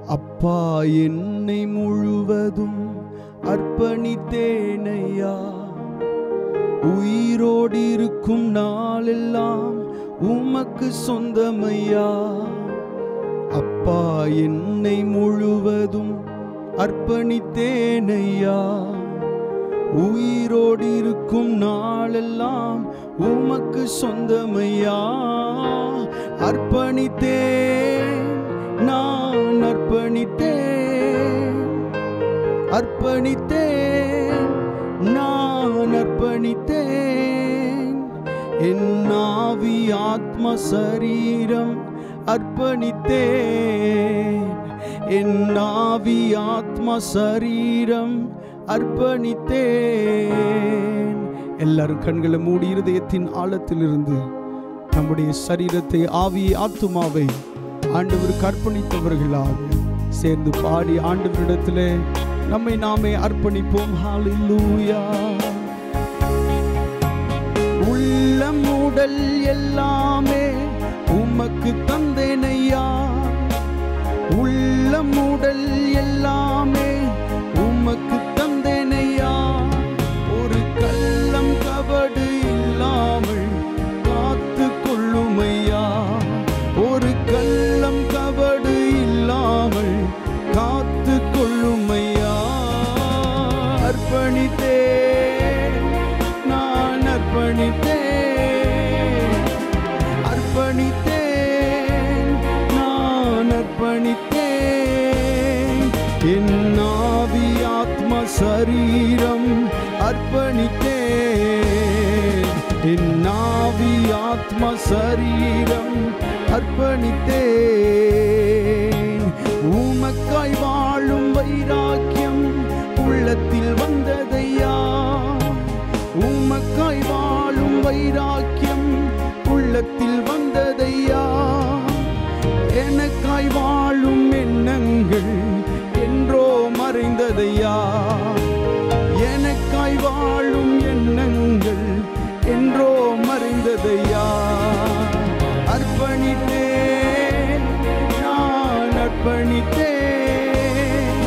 அப்பா என்னை முழுவதும் அர்ப்பணித்தேனையா உயிரோடு இருக்கும் நாளெல்லாம் உமக்கு சொந்தமையா அப்பா என்னை முழுவதும் அர்ப்பணித்தேனையா உயிரோடு இருக்கும் நாளெல்லாம் உமக்கு சொந்தமையா அர்ப்பணித்தேன் நான் அர்ப்பணித்தேன் அர்ப்பணித்தேன் நான் அர்ப்பணித்தேன் என் ஆவி ஆத்ம சரீரம் அர்ப்பணித்தேன் என் ஆவி ஆத்ம சரீரம் அர்ப்பணித்தேன் எல்லாரும் கண்களை மூடி இருதயத்தின் ஆழத்திலிருந்து நம்முடைய சரீரத்தை ஆவியை ஆத்துமாவை ஆண்டவருக்கு அர்ப்பணித்தவர்களாக சேர்ந்து பாடி ஆண்டவரிடத்திலே நம்மை நாமே அர்ப்பணிப்போம் ஹalleluya உள்ளம் உடல் எல்லாமே உமக்கு தந்தேனையா உள்ளம் உடல் எல்லாமே உமக்கு தந்தேனையா ஒரு கள்ளம் கபடு இல்லாமல் காத்து கொள்ளுமையா ஒரு கள்ளம் கபடு இல்லாமல் காத்து கொள்ளுமையா அர்ப்பணித்தேன் நான் அர்ப்பணித்தேன் அர்ப்பணித்தேன் நான் அர்ப்பணித்தேன் என் ஆவி ஆத்ம சரீரம் அர்ப்பணித்தேன் என் ஆவி ஆத்ம சரீரம் அர்ப்பணித்தேன் உமக்காய் வாழும் வைராக்கியம் உள்ளத்தில் வந்ததையா உமக்காய் வாழும் வைராக்கியம் உள்ளத்தில் வந்ததையா எனக்காய் வாழும் எண்ணங்கள் என்றோ மறைந்ததையா எனக்காய் வாழும் எண்ணங்கள் என்றோ மறைந்ததையா அர்ப்பணித்தேன் நான் அர்ப்பணித்தேன்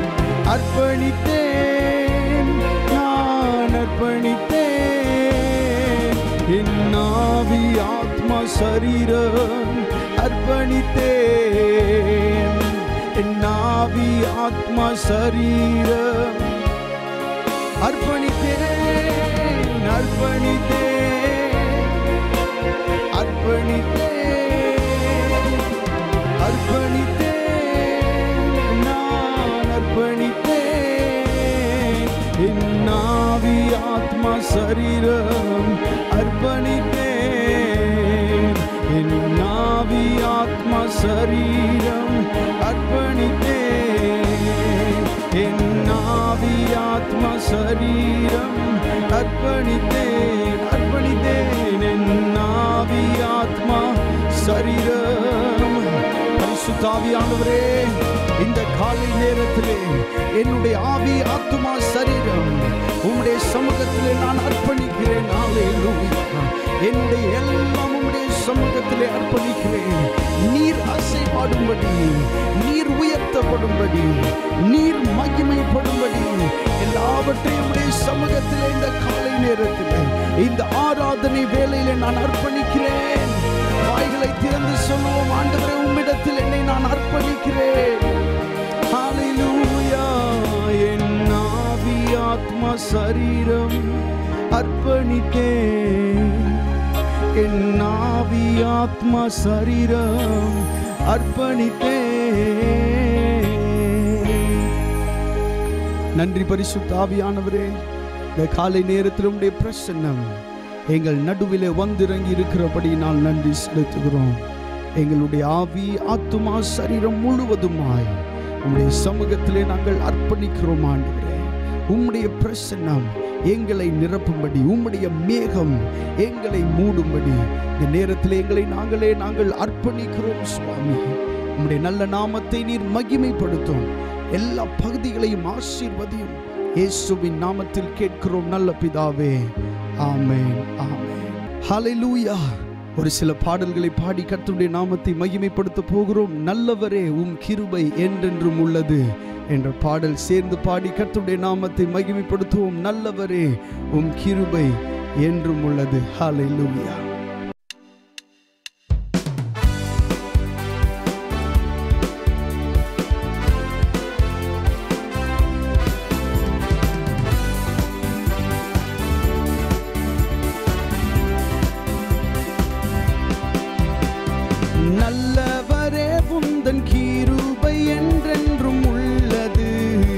அர்ப்பணித்தேன் நான் அர்ப்பணித்தேன் என் ஆவி ஆத்மா சரீரம் அர்ப்பணித்தேன் என் ஆவி ஆத்மா சரீரம் அர்ப்பணித்தேன் அர்ப்பணித்தேன் அர்ப்பணித்தேன் அர்ப்பணித்தேன் நான் அர்ப்பணித்தேன் என் ஆவி ஆத்மா சரீரம் அர்ப்பணித்தேன் என் ஆவி ஆத்மா சரீரம் அர்ப்பணித்தேன் என் ஆவி ஆத்மா சரீரம் அர்ப்பணித்தேன் அர்ப்பணித்தேன் என் ஆவி ஆத்மா சரீரம் பரிசுத்தாவியானவரே இந்த காலை நேரத்திலே என்னுடைய ஆவி ஆத்துமா சரீரம் உம்முடைய சமூகத்திலே நான் அர்ப்பணிக்கிறேன் ஹalleluya. என்னுடைய எல்லாம் உம்முடைய சமூகத்திலே அர்ப்பணிக்கிறேன் நீர் அசைபாடும்படி நீர் உயர்த்தப்படும்படி நீர் மகிமைப்படும்படி எல்லாவற்றையும் உம்முடைய சமூகத்திலே இந்த காலை நேரத்திலே இந்த ஆராதனை வேளையிலே நான் அர்ப்பணிக்கிறேன் வாய்களை திறந்து சொல்லுவோம் ஆண்டவரே உம்மிடத்தில் என்னை நான் அர்ப்பணிக்கிறேன் ஹalleluya என் ஆவி ஆத்மா சரீரம் அர்ப்பணித்தேன் என் ஆவி ஆத்மா சரீரம் அர்ப்பணித்தேன் நன்றி பரிசுத்த ஆவியானவரே இந்த காலை நேரத்தில் உம்முடைய பிரசன்னம் எங்கள் நடுவிலே வந்திறங்கி இருக்கிறபடி நான் நன்றி செலுத்துகிறோம் எங்களுடைய ஆவி ஆத்துமா சரீரம் முழுவதுமாய் உம்முடைய சமூகத்திலே நாங்கள் அர்ப்பணிக்கிறோம் ஆண்டவரே உம்முடைய பிரசன்னம் எங்களை நிரப்பும்படி உம்முடைய மேகம் எங்களை மூடும்படி இந்த நேரத்தில் எங்களை நாங்களே நாங்கள் அர்ப்பணிக்கிறோம் சுவாமி உம்முடைய நல்ல நாமத்தை நீர் மகிமைப்படுத்தும் எல்லா பகுதிகளையும் ஆசீர்வதியும் இயேசுவின் நாமத்தில் கேட்கிறோம் நல்ல பிதாவே ஆமென் ஆமென் ஹalleluya ஒரு சில பாடல்களை பாடி கர்த்தருடைய நாமத்தை மகிமைப்படுத்த போகிறோம் நல்லவரே உம் கிருபை என்றென்றும் உள்ளது என்ற பாடல் சேர்ந்து பாடி கர்த்தருடைய நாமத்தை மகிமைப்படுத்துவோம் நல்லவரே உம் கிருபை என்றும் உள்ளது ஹalleluya நல்லவரே உந்தன் கிருபை என்றென்றும் உள்ளது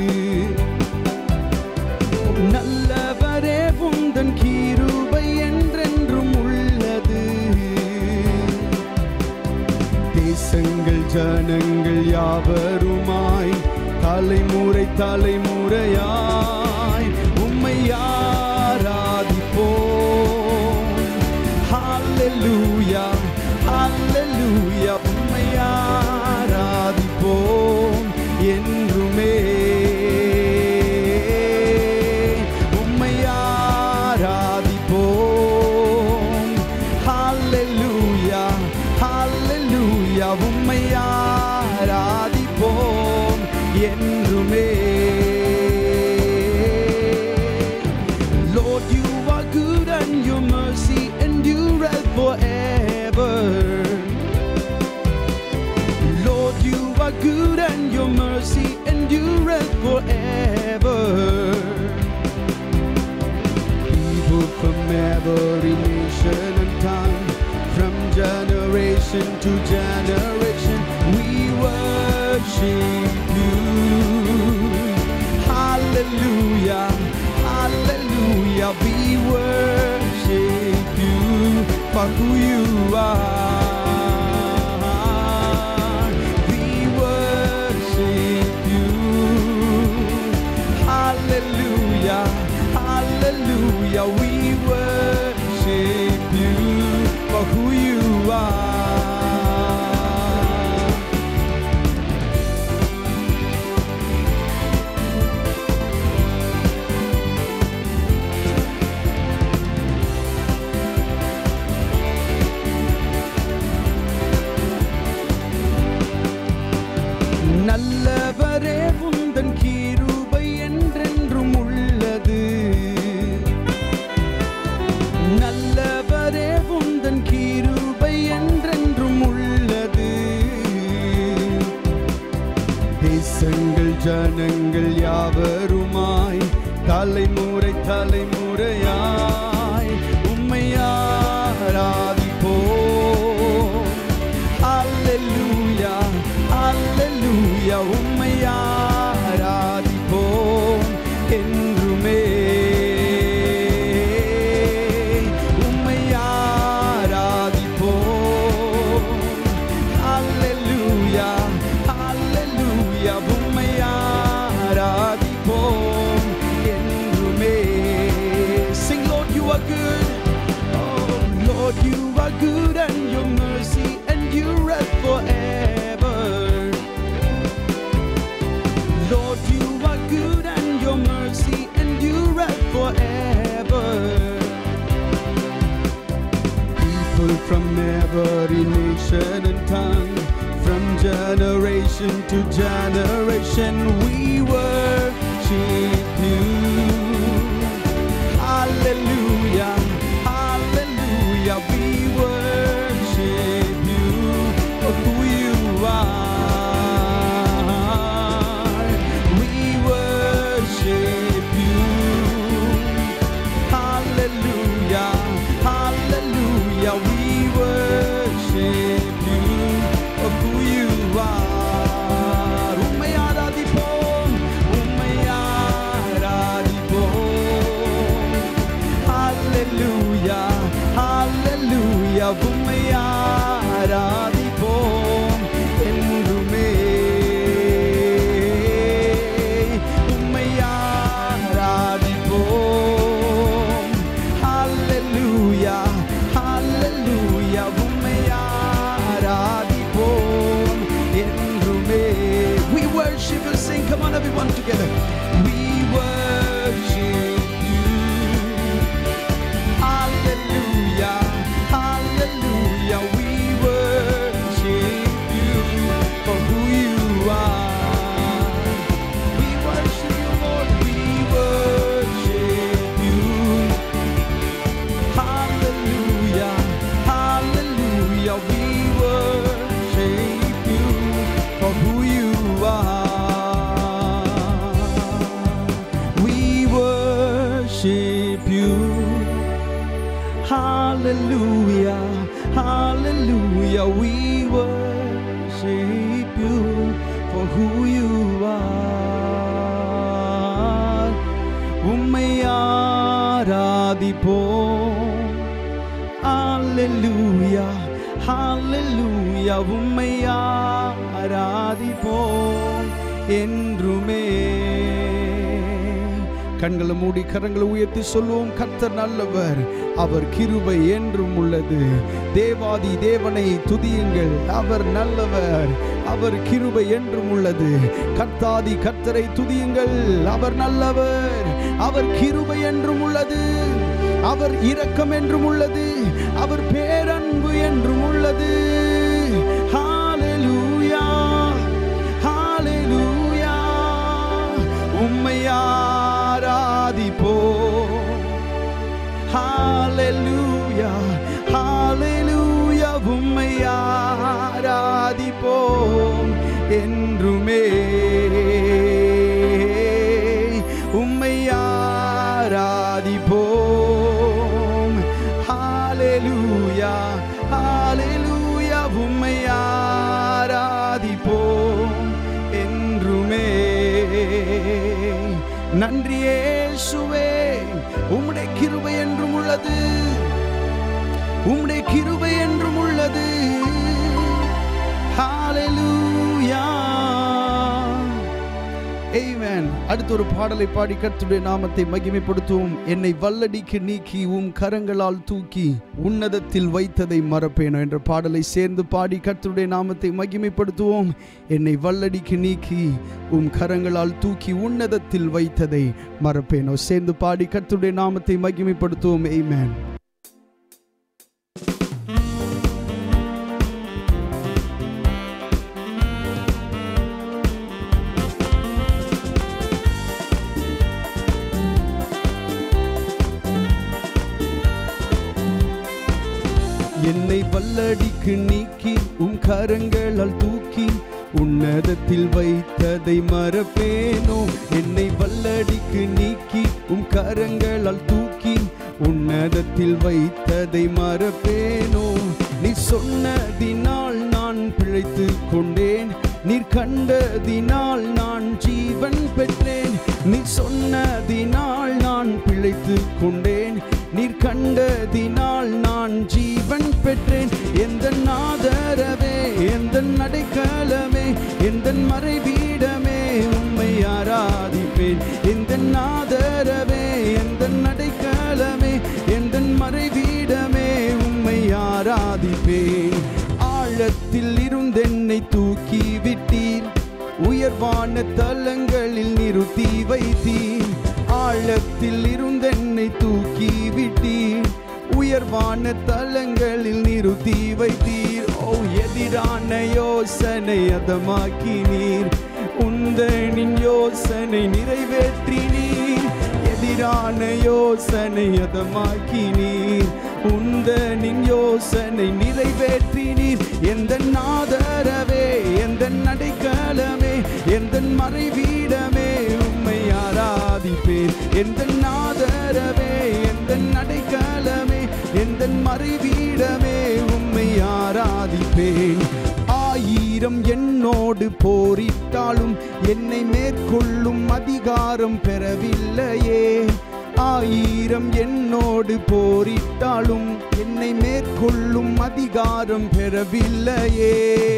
நல்லவரே உந்தன் கிருபை என்றென்றும் உள்ளது தேசங்கள் ஜனங்கள் யாவருமாய் தலைமுறை தலைமுறையாய் உம்மை ஆராதிப்போம் ஹalleluya ஹalleluya உம்மை ஆராதிப்போம் என்றுமே உம்மை ஆராதிப்போம் ஹalleluya ஹalleluya உம்மை ஆராதிப்போம் என்றுமே Lord, you are good and your mercy endureth forever. Lord, you are good and your mercy endureth forever. People from every nation and tongue, from generation to generation, we worship you. Hallelujah, hallelujah, we worship you for who you are. We worship you. Hallelujah, hallelujah, we worship you for who you are. நல்லவரே உந்தன் கிருபை என்றென்றும் உள்ளது நல்லவரே உந்தன் கிருபை என்றென்றும் உள்ளது தேசங்கள் ஜனங்கள் யாவருமாய் தலைமுறை தலைமுறையாய் உம்மை ஆராதிப்போம் அல்லேலூயா அல்லேலூயா உம்மை ஆராதிப்போம் என்றுமே உம்மை ஆராதிப்போம் அல்லேலூயா அல்லேலூயா உம்மை ஆராதிப்போம் என்றுமே Sing Lord you are good Oh Lord you are good and your mercy endureth forever Lord you are good and your mercy endureth forever people from every nation and tongue, from generation to generation, we worship you. Hallelujah, hallelujah, we worship you for who you are. We worship you. Hallelujah, hallelujah, we worship you for who you are. உம்மை ஆராதிப்போம், உம்மை ஆராதிப்போம். Hallelujah, hallelujah, உம்மை ஆராதிப்போம் என்றுமே. உம்மை ஆராதிப்போம். Hallelujah, hallelujah, உம்மை ஆராதிப்போம் என்றுமே. We worship and sing. Come on, everyone together. We worship you. Hallelujah, hallelujah. Hallelujah, hallelujah, we worship you for who you are. உம்மை ஆராதிப்போம் ஹalleluya ஹalleluya உம்மை ஆராதிப்போம் என்றுமே கண்களை மூடி கரங்களை உயர்த்தி சொல்லுவோம் கர்த்தர் நல்லவர் அவர் கிருபை என்றும் உள்ளது தேவாதி தேவனை துதியுங்கள் அவர் நல்லவர் அவர் கிருபை என்றும் உள்ளது கர்த்தாதி கர்த்தரை துதியுங்கள் அவர் நல்லவர் அவர் கிருபை என்றும் உள்ளது அவர் இரக்கம் என்றும் உள்ளது அவர் பேரன்பு என்றும் உள்ளது ஹalleluya ஹalleluya உம்மை ஆராதிப்போம் ஹalleluya ஹalleluya உம்மை ஆராதிப்போம் என்றுமே உம்மை ஆராதிப்போம் ஹalleluya ஹalleluya உம்மை ஆராதிப்போம் என்றுமே நன்றி இயேசுவே உம்முடைய கிருபை என்றும் உள்ளது உம்முடைய கிருபை என்றும் உள்ளது ஹalleluya Amen. அடுத்த ஒரு பாடலை பாடி கர்த்தருடைய நாமத்தை மகிமைப்படுத்துவோம் என்னை வல்லடிக்கு நீக்கி உம் கரங்களால் தூக்கி உன்னதத்தில் வைத்ததை மறப்பேனோ என்ற பாடலை சேர்ந்து பாடி கர்த்தருடைய நாமத்தை மகிமைப்படுத்துவோம் என்னை வல்லடிக்கு நீக்கி உம் கரங்களால் தூக்கி உன்னதத்தில் வைத்ததை மறப்பேனோ சேர்ந்து பாடி கர்த்தருடைய நாமத்தை மகிமைப்படுத்துவோம் Amen. என்னை வல்லடிக்கு நீக்கி உம் கரங்களால் தூக்கி உன்னதத்தில் வைத்ததை மறப்பேனோ என்னை வல்லடிக்கு நீக்கி உம் கரங்களால் தூக்கி உன்னதத்தில் வைத்ததை மறப்பேனோ நீ சொன்னதினால் நான் பிழைத்து கொண்டேன் நீர் கண்டதினால் நான் ஜீவன் பெற்றேன் நீ சொன்னதினால் நான் பிழைத்து கொண்டேன் நீர் கண்டதினால் நான் ஜீவன் பெற்றேன் எந்த நாதரவே எந்த நடைக்கலமே எந்த மறைவீடமே உம்மை ஆராதிப்பேன் எந்த நாதரவே எந்த நடைக்கலமே எந்த மறைவீடமே உம்மை ஆராதிப்பேன் ஆழத்தில் இருந்தென்னை தூக்கி விட்டீர் உயர்வான தலங்களில் நிறுத்தி வைத்தீர் ஆழத்தில் இருந்தென்னை தூக்கி விட்டீர் உயர்வான தலங்களில் நிறுத்தி வைத்தீர் ஓ எதிரான யோசனை அதமாக்கினீர் உந்தனின் யோசனை நிறைவேற்றினீர் எதிரான யோசனை அதமாக்கினீர் உந்தனின் யோசனை நிறைவேற்றினீர் எந்த நாதரவே எந்த நடைக்கலமே எந்த மறைவீடமே உம்மை ஆராதிப்பேன் எந்த நாதரவே எந்த நடைக்கலமே எந்த மறைவீடமே உம்மை ஆராதிப்பேன் ஆயிரம் என்னோடு போரிட்டாலும் என்னை மேற்கொள்ளும் அதிகாரம் பெறவில்லையே ஆயிரம் என்னோடு போரிட்டாலும் என்னை மேற்கொள்ளும் அதிகாரம் பெறவில்லையே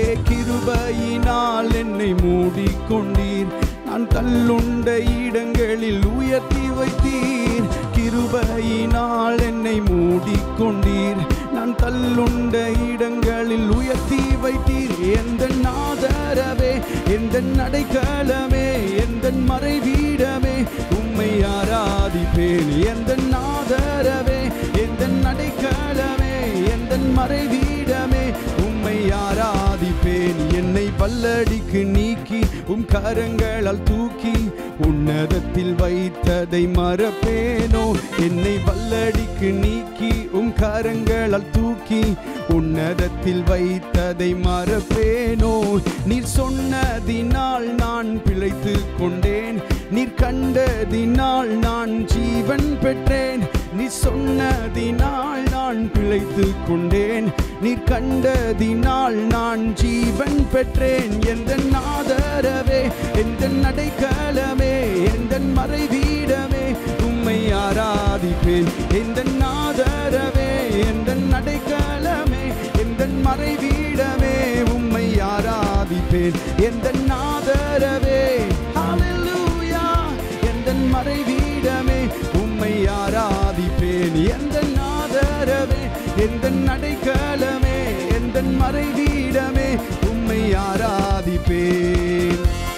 கிருபையினால் என்னை மூடிக்கொண்டீர் நான் தள்ளுண்ட இடங்களில் உயர்த்தி வைத்தீர் கிருபையினால் என்னை மூடிக்கொண்டீர் நான் தள்ளுண்ட இடங்களில் உயர்த்தி வைத்தீர் எந்த நாதரவே எந்த நடைக்கலமே எந்த மறைவீடமே உம்மை ஆராதிப்பேன் எந்த நாதரவே எந்த நடைக்கலமே எந்த மறைவீடமே உம்மை ஆராதிப்பேன் என்னை பல்லடிக்கு நீக்கி உம் கரங்களால் தூக்கி உன்னதத்தில் வைத்ததை மறப்பேனோ என்னை வல்லடிக்கு நீக்கி உம் கரங்களால் தூக்கி உன்னதத்தில் வைத்ததை மறப்பேனோ நீர் சொன்னதினால் நான் பிழைத்து கொண்டேன் நீர் கண்டதினால் நான் ஜீவன் பெற்றேன் நீ சொன்னதினால் நான் நான் பிழைத்து கொண்டேன் நீர் கண்டதினால் நான் ஜீவன் பெற்றேன் எந்த ஆதரவே எந்த நடைக்கலமே எந்த மறைவீடமே உம்மை ஆராதிப்பேன் எந்த ஆதரவே எந்த நடைக்கலமே எந்த மறைவீடமே உம்மை ஆராதிப்பேன் எந்த ஆதரவே ஹalleluya எந்த மறைவீடமே உம்மை ஆராதிப்பேன் எந்த ஆதரவே எந்த நடைக்கலமே எந்த மறைவீடமே உம்மை ஆராதிப்பேன்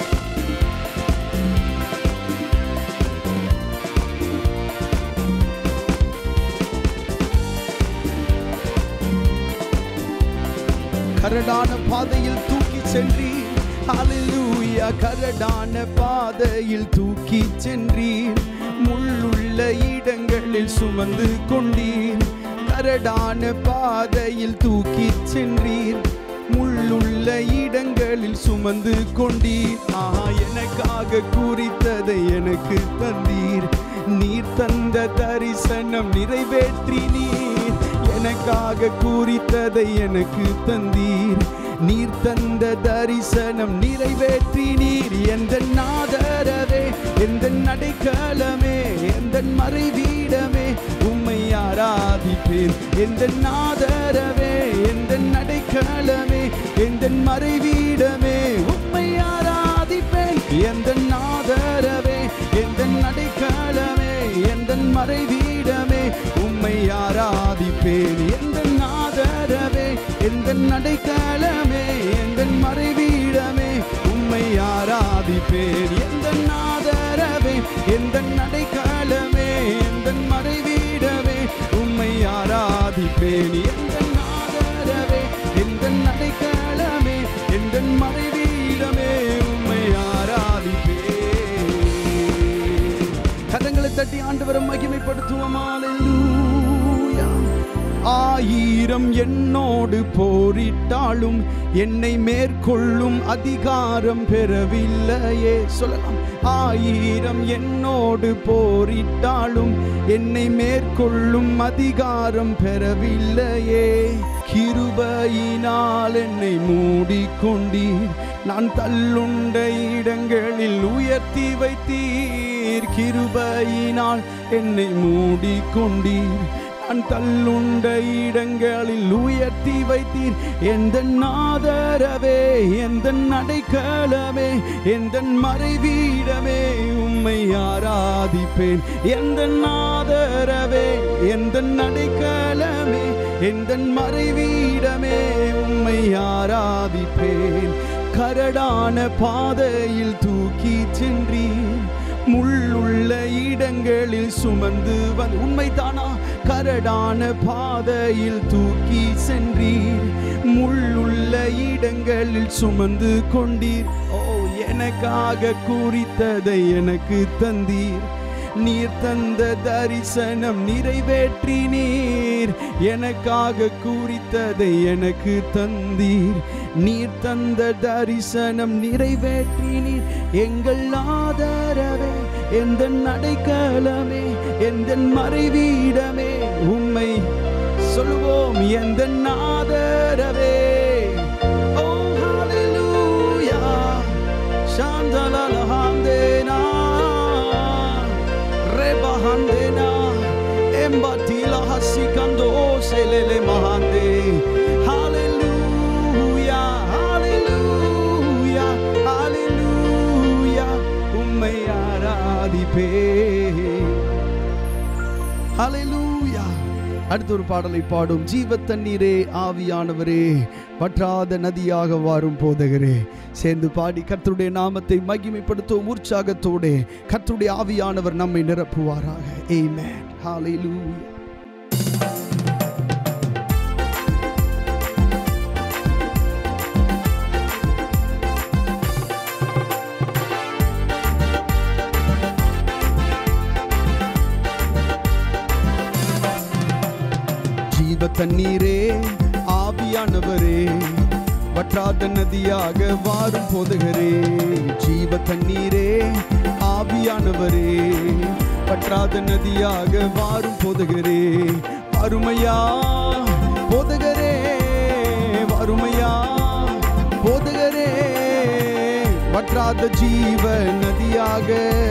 கரடான பாதையில் தூக்கி சென்றீர் ஹalleluya கரடான பாதையில் தூக்கி சென்றீர் முள்ளுள்ள இடங்களில் சுமந்து கொண்டீர் கரடான பாதையில் தூக்கி சென்றீர் முள்ளுள்ள இடங்களில் சுமந்து கொண்டீர் ஆஹா எனக்காக குறித்ததை எனக்கு தந்தீர் நீர் தந்த தரிசனம் நிறைவேற்றி நீர் எனக்காக குறித்ததை எனக்கு தந்தீர் நீர் தந்த தரிசனம் நிறைவேற்றி நீர் எந்த நாதரவே எந்த நடைக்கலமே எந்த மறைவீடமே உம்மை ஆராதிப்பேன் எந்த நாதரவே எந்த நடைக்கலமே எந்த மறைவீடமே உம்மை ஆராதிப்பேன் எந்த நாதரவே எந்த நடைக்கலமே எந்த மறைவீடமே உம்மை ஆராதிப்பேன் எந்த நாதரவே எந்த நடைக்கலமே எந்த மறைவீடமே உம்மை ஆராதிப்பேன் எந்த நாதரவே எந்த நடைக்கலமே எந்த மறைவீடமே உம்மை ஆராதிப்பேன் எந்த நாதரவே எந்த நடைக்கலமே எந்த மறைவீடமே உம்மை ஆராதிப்பேன் கரங்களை தட்டி ஆண்டவரை மகிமைப்படுத்துவோம் ஹalleluya ஆயிரம் என்னோடு போரிட்டாலும் என்னை மேற்கொள்ளும் அதிகாரம் பெறவில்லையே சொல்லலாம் ஆயிரம் என்னோடு போரிட்டாலும் என்னை மேற்கொள்ளும் அதிகாரம் பெறவில்லையே கிருபையினால் என்னை மூடிக்கொண்டீர் நான் தள்ளுண்ட இடங்களில் உயர்த்தி வைத்தீர் கிருபையினால் என்னை மூடிக்கொண்டீர் நான் தள்ளுண்ட இடங்களில் உயர்த்தி வைத்தீர் எந்த நாதரவே எந்த நடைக்கலமே எந்த மறைவீடமே உம்மை ஆராதிப்பேன் எந்த நாதரவே எந்த நடைக்கலமே எந்த மறைவீடமே உம்மை ஆராதிப்பேன் கரடான பாதையில் தூக்கி சென்றீர் முள்ளுள்ள இடங்களில் சுமந்து வந்து உண்மைதானா கரடான பாதையில் தூக்கி சென்றீர் முள்ளுள்ள இடங்களில் சுமந்து கொண்டீர் ஓ எனக்காக குறித்ததை எனக்கு தந்தீர் நீர் தந்த தரிசனம் நிறைவேற்றி நீர் எனக்காக குறித்ததை எனக்கு தந்தீர் நீர் தந்த தரிசனம் நிறைவேற்றி நீர் எங்கள் ஆதரவே எந்த நடைக்கலமே எந்த மறைவீடமே உம்மை சொல்லுவோம் எந்த ஆதரவே ஓ ஹalleluya சாந்தலலஹாந்தேனா rebahandena embatila hasikando selele mahande hallelujah hallelujah hallelujah உம்மை ஆராதிப்பே ஹalleluya அடுத்த ஒரு பாடலை பாடும் ஜீவ தண்ணீரே ஆவியானவரே வற்றாத நதியாக வாரும் போதகரே சேர்ந்து பாடி கர்த்தருடைய நாமத்தை மகிமைப்படுத்தும் உற்சாகத்தோடு கர்த்தருடைய ஆவியானவர் நம்மை நிரப்புவாராக ஆமென் ஹalleluya ஜீவ தண்ணீரே ஆவியானவரே வற்றாத நதியாக வாரும் போதுகிறே ஜீவ தண்ணீரே ஆவியானவரே வற்றாத நதியாக வாரும் போதுகிறே வறுமையா போதகரே வறுமையா போதகரே வற்றாத ஜீவ நதியாக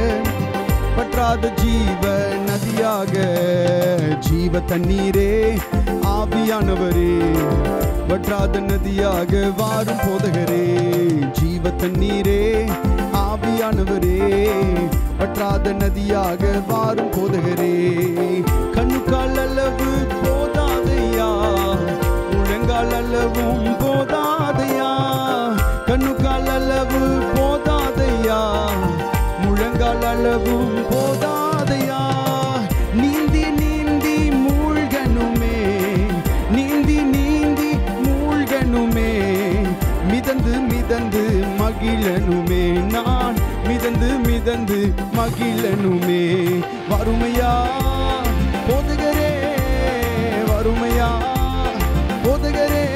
வற்றாத ஜீவ நதியாக ஜீவ தண்ணீரே ஆவியானவரே வற்றாத நதியாக வாரும் போதகரே ஜீவ தண்ணீரே ஆவியானவரே வற்றாத நதியாக வாரும் போதகரே கண்ணுக்கால் அளவு போதாதையா முழங்கால் அளவும் போதாதையா கண்ணுக்கால் அளவு போதாதையா முழங்கால் அளவும் போதாதையா நீந்தி நீந்தி மூழ்கனுமே நீந்தி நீந்தி மூழ்கனுமே மிதந்து மிதந்து மகிழனுமே நான் மிதந்து மிதந்து மகிழனுமே வறுமையா போதுகரே வறுமையா போதுகரே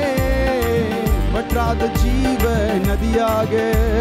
வற்றாத ஜீவ நதியாக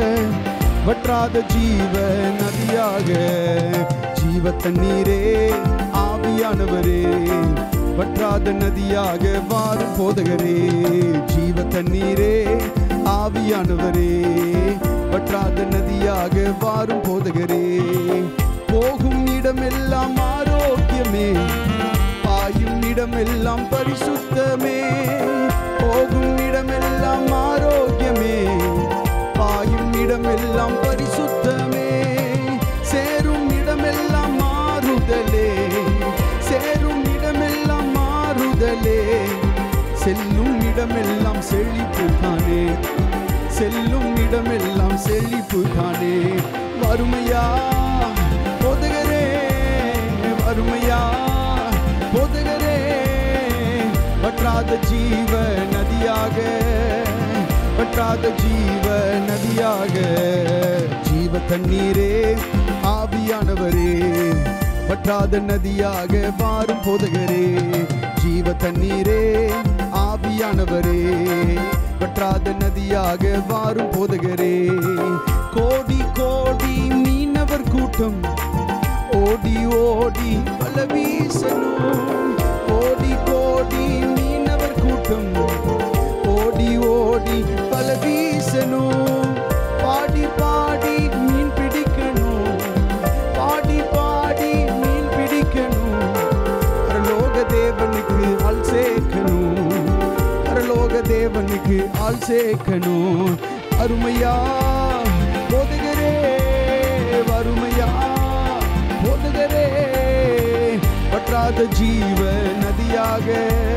வற்றாத ஜீவ நதியாக ஜீவ தண்ணீரே ஆவியானவரே வற்றாத நதியாக வாரும் போதகரே ஜீவ தண்ணீரே ஆவியானவரே வற்றாத நதியாக வாரும் போதகரே போகும் இடமெல்லாம் ஆரோக்கியமே பாயும் இடமெல்லாம் பரிசுத்தமே போகும் இடமெல்லாம் ஆரோக்கியமே பாயும் இடமெல்லாம் பரிசுத்தமே சேரும் இடமெல்லாம் மாறுதலே சேரும் இடமெல்லாம் மாறுதலே செல்லும் இடமெல்லாம் செழிப்பு தானே செல்லும் இடமெல்லாம் செழிப்பு தானே வறுமையா போதகரே வறுமையா போதகரே வற்றாத ஜீவ நதியாக வற்றாத ஜீவ நதியாக ஜீவ தண்ணீரே ஆவியானவரே வற்றாத நதியாக வாரும் போதகரே ஜீவ தண்ணீரே ஆவியானவரே வற்றாத நதியாக வாரும் போதகரே கோடி கோடி மீனவர் கூட்டம் ஓடி ஓடி வல வீசணும் ஓடி கோடி மீனவர் கூட்டம் ஓடி ஓடி வல வீசணும் பாடி பாடி மீன் பிடிக்கணும் பாடி பாடி மீன் பிடிக்கணும் பரலோக தேவனுக்கு ஆள் சேர்க்கணும் பரலோக தேவனுக்கு ஆள் சேர்க்கணும் அருமையா போதுகிறே வறுமையா போதுகிறே வற்றாத ஜீவ நதியாக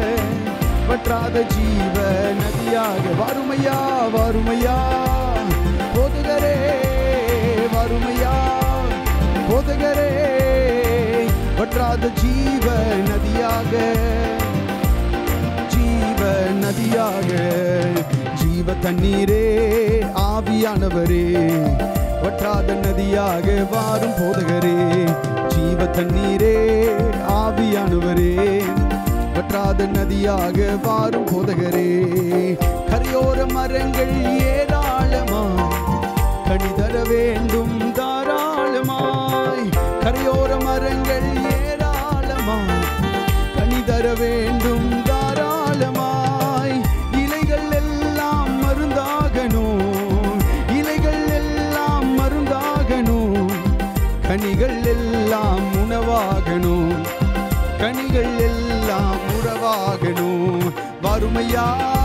வற்றாத ஜீவ நதியாக வறுமையா வறுமையா போதுகிறே வறுமையா போதுகிறே வற்றாத ஜீவ நதியாக ஜீவ நதியாக ஜீவ தண்ணீரே ஆவியானவரே வற்றாத நதியாக வாரும் போதகரே ஜீவ தண்ணீரே ஆவியானவரே வற்றாத நதியாக வாரும் போதகரே கரையோர மரங்கள் ஏராளமா கனி தர வேண்டும் தாராளமாய் கரையோர மரங்கள் ஏராளமாய் கனி தர வேண்டும் தாராளமாய் இலைகள் எல்லாம் மருந்தாகணும் இலைகள் எல்லாம் மருந்தாகணும் கனிகள் எல்லாம் உணவாகணும் கனிகள் எல்லாம் உறவாகணும் வறுமையா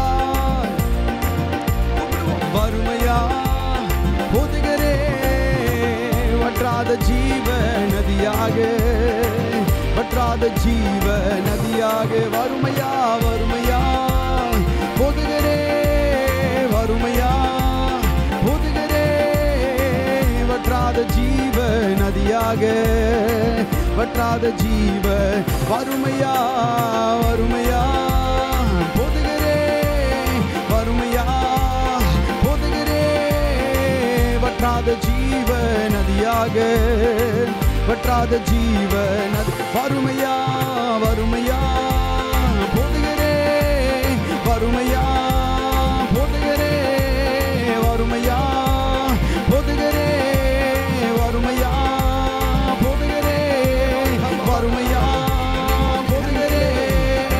வறுமையா போதுகிறே வற்றாத ஜீவ நதியாக வற்றாத ஜீவ நதியாக வறுமையா வறுமையா போதுகிறே வறுமையா போதுகிறே வற்றாத ஜீவ நதியாக வற்றாத ஜீவ வறுமையா வறுமையா போதுகிறே வறுமையா போதுகிறே வற்றாத ஜீவ நதியாக வற்றாத ஜீவ நதி வறுமையா வறுமையா போதுகிறே வறுமையா போதுகிறே வறுமையா போதுகிறே வறுமையா போதுகிறே வறுமையா போதுகிறே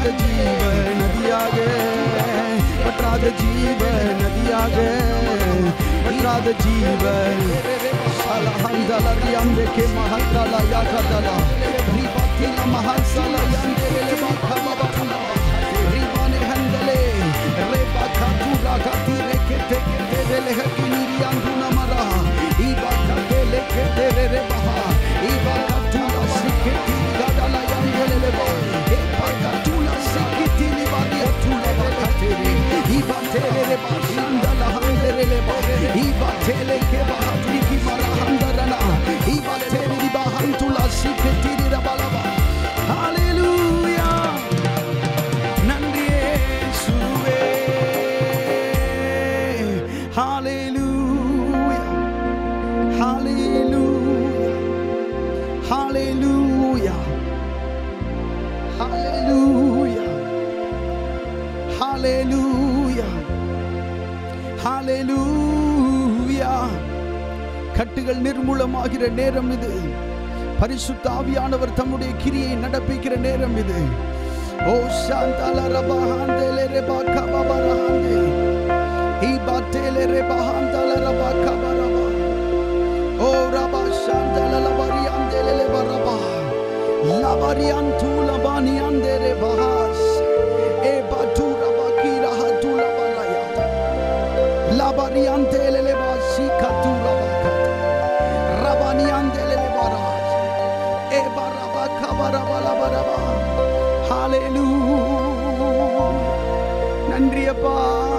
ஜீவ நதியாக வற்றாத ஜீவ நதியாக வற்றாத ஜீவ சலஹந்தல ரியாந்தே கே மஹந்தல யாகதல ரிபத்தில மஹன்சல யாந்தே பாக்கமபக்கம ரிபானே ஹந்தலே ரெபா காதுரா காதிரே கெதே கெதே ரெலே ஹக்கினி ரியாந்துன மரா இபா கதேலே கெதே ரெ பஹா இபா கதுரா சிக்கெதி கடல யாந்தே பா இபா கதுரா சிக்கெதி பாதி அத்துல பக்கதே இபா தேலே ரெ பா ஷந்தல ஹந்தே ரெ பா இபா தேலே கே பா ஹத்ரிகி மரா ஹந்தரனா இபா தேலே ரி பா ஹந்துல சிக்கெதி ரி பலபா ஹalleluya நன்றி இயேசுவே ஹalleluya ஹalleluya ஹalleluya ஹalleluya ஹalleluya ஹalleluya கட்டுகள் நிர்மூலமாகிற நேரம் இது பரிசுத்த ஆவியானவர் தம்முடைய கிரியை நடப்பிக்கிற நேரம் இது ஓ சாந்தல ரபஹாந்தேலே ரெபா கபபரஹாந்தே ஈபாத்தேலே ரெபஹாந்தல ரபா கபரபா ஓ ரபா சாந்தல லபரியாந்தேலே லபரபா லபரியாந்து லபானியாந்தேலே பஹாஸ் ஏ பாத்து ரபா கிரஹத்து லபராயா labariantele le basi katura bakata rabaniantele le baraj e baraba kabara bala baraba hallelujah நன்றி அப்பா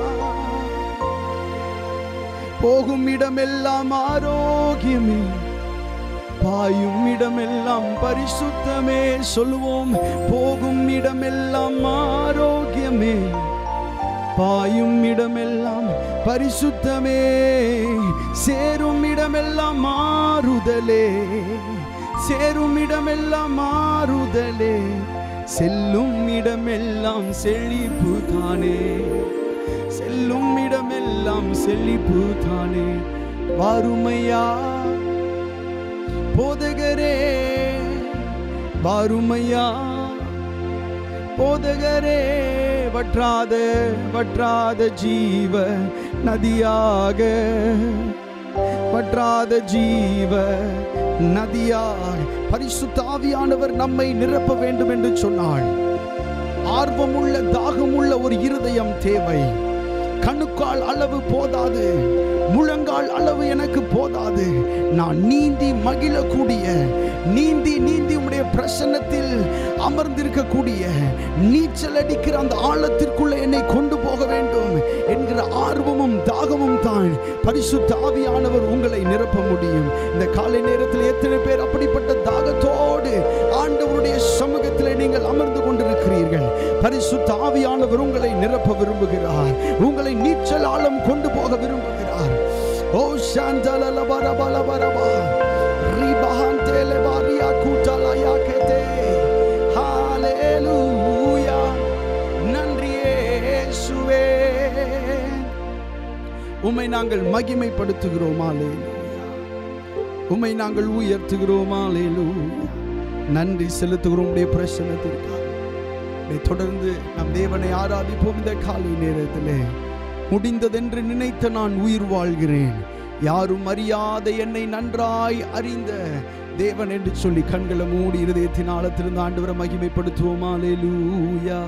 போகும் இடமெல்லாம் ஆரோக்கியமே பாயும் இடமெல்லாம் பரிசுத்தமே சொல்லுவோம் போகும் இடமெல்லாம் ஆரோக்கியமே பாயும் இடமெல்லாம் பரிசுத்தமே சேரும் இடமெல்லாம் மாறுதலே சேரும் இடமெல்லாம் மாறுதலே செல்லும் இடமெல்லாம் செழிப்பு தானே செல்லும் இடமெல்லாம் செழிப்பு தானே வாருமையா போதகரே வாருமையா போதகரே வற்றாத வற்றாத ஜீவ நதியாக வற்றாத ஜீவ நதியாக பரிசுத்த ஆவியானவர் நம்மை நிரப்ப வேண்டும் என்று சொன்னாள் ஆர்வமுள்ள தாகமுள்ள ஒரு இருதயம் தேவை கணுக்கால் அளவு போதாது முழங்கால் அளவு எனக்கு போதாது நான் நீந்தி மகிழக்கூடிய நீந்தி நீந்தி உடைய பிரசன்னத்தில் அமர்ந்திருக்கக்கூடிய நீச்சல் அடிக்கிற அந்த ஆழத்திற்குள்ள என்னை கொண்டு போக வேண்டும் என்கிற ஆர்வமும் தாகமும் தான் பரிசுத்த ஆவியானவர் உங்களை நிரப்ப முடியும் இந்த காலை நேரத்தில் எத்தனை பேர் அப்படிப்பட்ட தாகத்தோடு ஆண்டவருடைய சமூகத்தில் நீங்கள் அமர்ந்து கொண்டிருக்கிறீர்கள் பரிசுத்த ஆவியானவர் உங்களை நிரப்ப விரும்புகிறார் உங்களை நீச்சல் ஆழம் கொண்டு போக விரும்புகிறார் ஓ சாந்தல பரபல பரபா ரிபஹந்தேலே பாரியா கூட்டலயா கேதே ஹalleluya நன்றி இயேசுவே உம்மை நாங்கள் மகிமைப்படுத்துகிறோம் ஹalleluya உம்மை நாங்கள் உயர்த்துகிறோம் ஹalleluya நன்றி செலுத்துகிறோம் உடைய பிரசன்னத்திற்காக இதை தொடர்ந்து நம் தேவனை ஆராதிப்போம் இந்த காலை நேரத்திலே முடிந்ததென்று நினைத்த நான் உயிர் வாழ்கிறேன் யாரும் அறியாத என்னை நன்றாய் அறிந்த தேவன் என்று சொல்லி கண்களை மூடி இருதயத்தின் ஆழத்திலிருந்து ஆண்டவரை மகிமைப்படுத்துவோம் ஹalleluya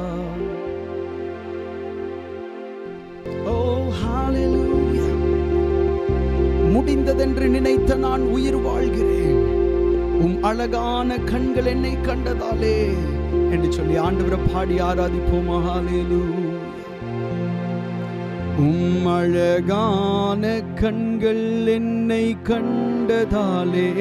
ஓ ஹalleluya முடிந்ததென்று நினைத்த நான் உயிர் வாழ்கிறேன் உம் அழகான கண்கள் என்னை கண்டதாலே என்று சொல்லி ஆண்டவரை பாடி ஆராதிப்போம் ஹalleluya உம் அழகான கண்கள் என்னை கண்டதாலே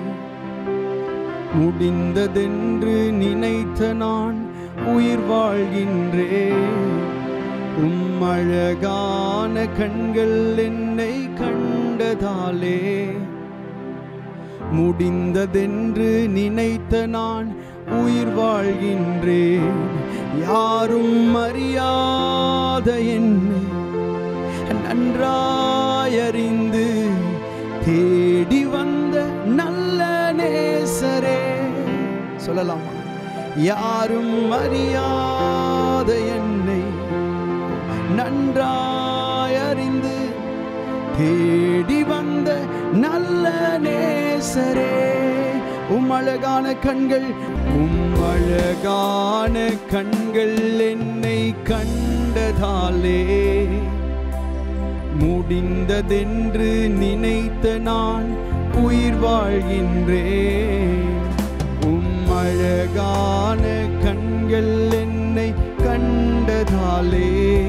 முடிந்ததென்று நினைத்த நான் உயிர் வாழ்கின்றேன் உம் அழகான கண்கள் என்னை கண்டதாலே முடிந்ததென்று நினைத்த நான் உயிர் வாழ்கின்றேன் யாரும் அறியாத என்னை நன்றாயறிந்து தேடி வந்த நல்ல நேசரே சொல்லலாமா யாரும் அறியாத ஒன்றுமில்லாத என்னை நன்றாய் அறிந்து தேடி வந்த நல்ல நேசரே உம் அழகான கண்கள் உம் அழகான கண்கள் என்னை கண்டதாலே முடிந்ததென்று நினைத்த நான் உயிர் வாழ்கின்றேன் உம் அழகான கண்கள் என்னை கண்டதாலே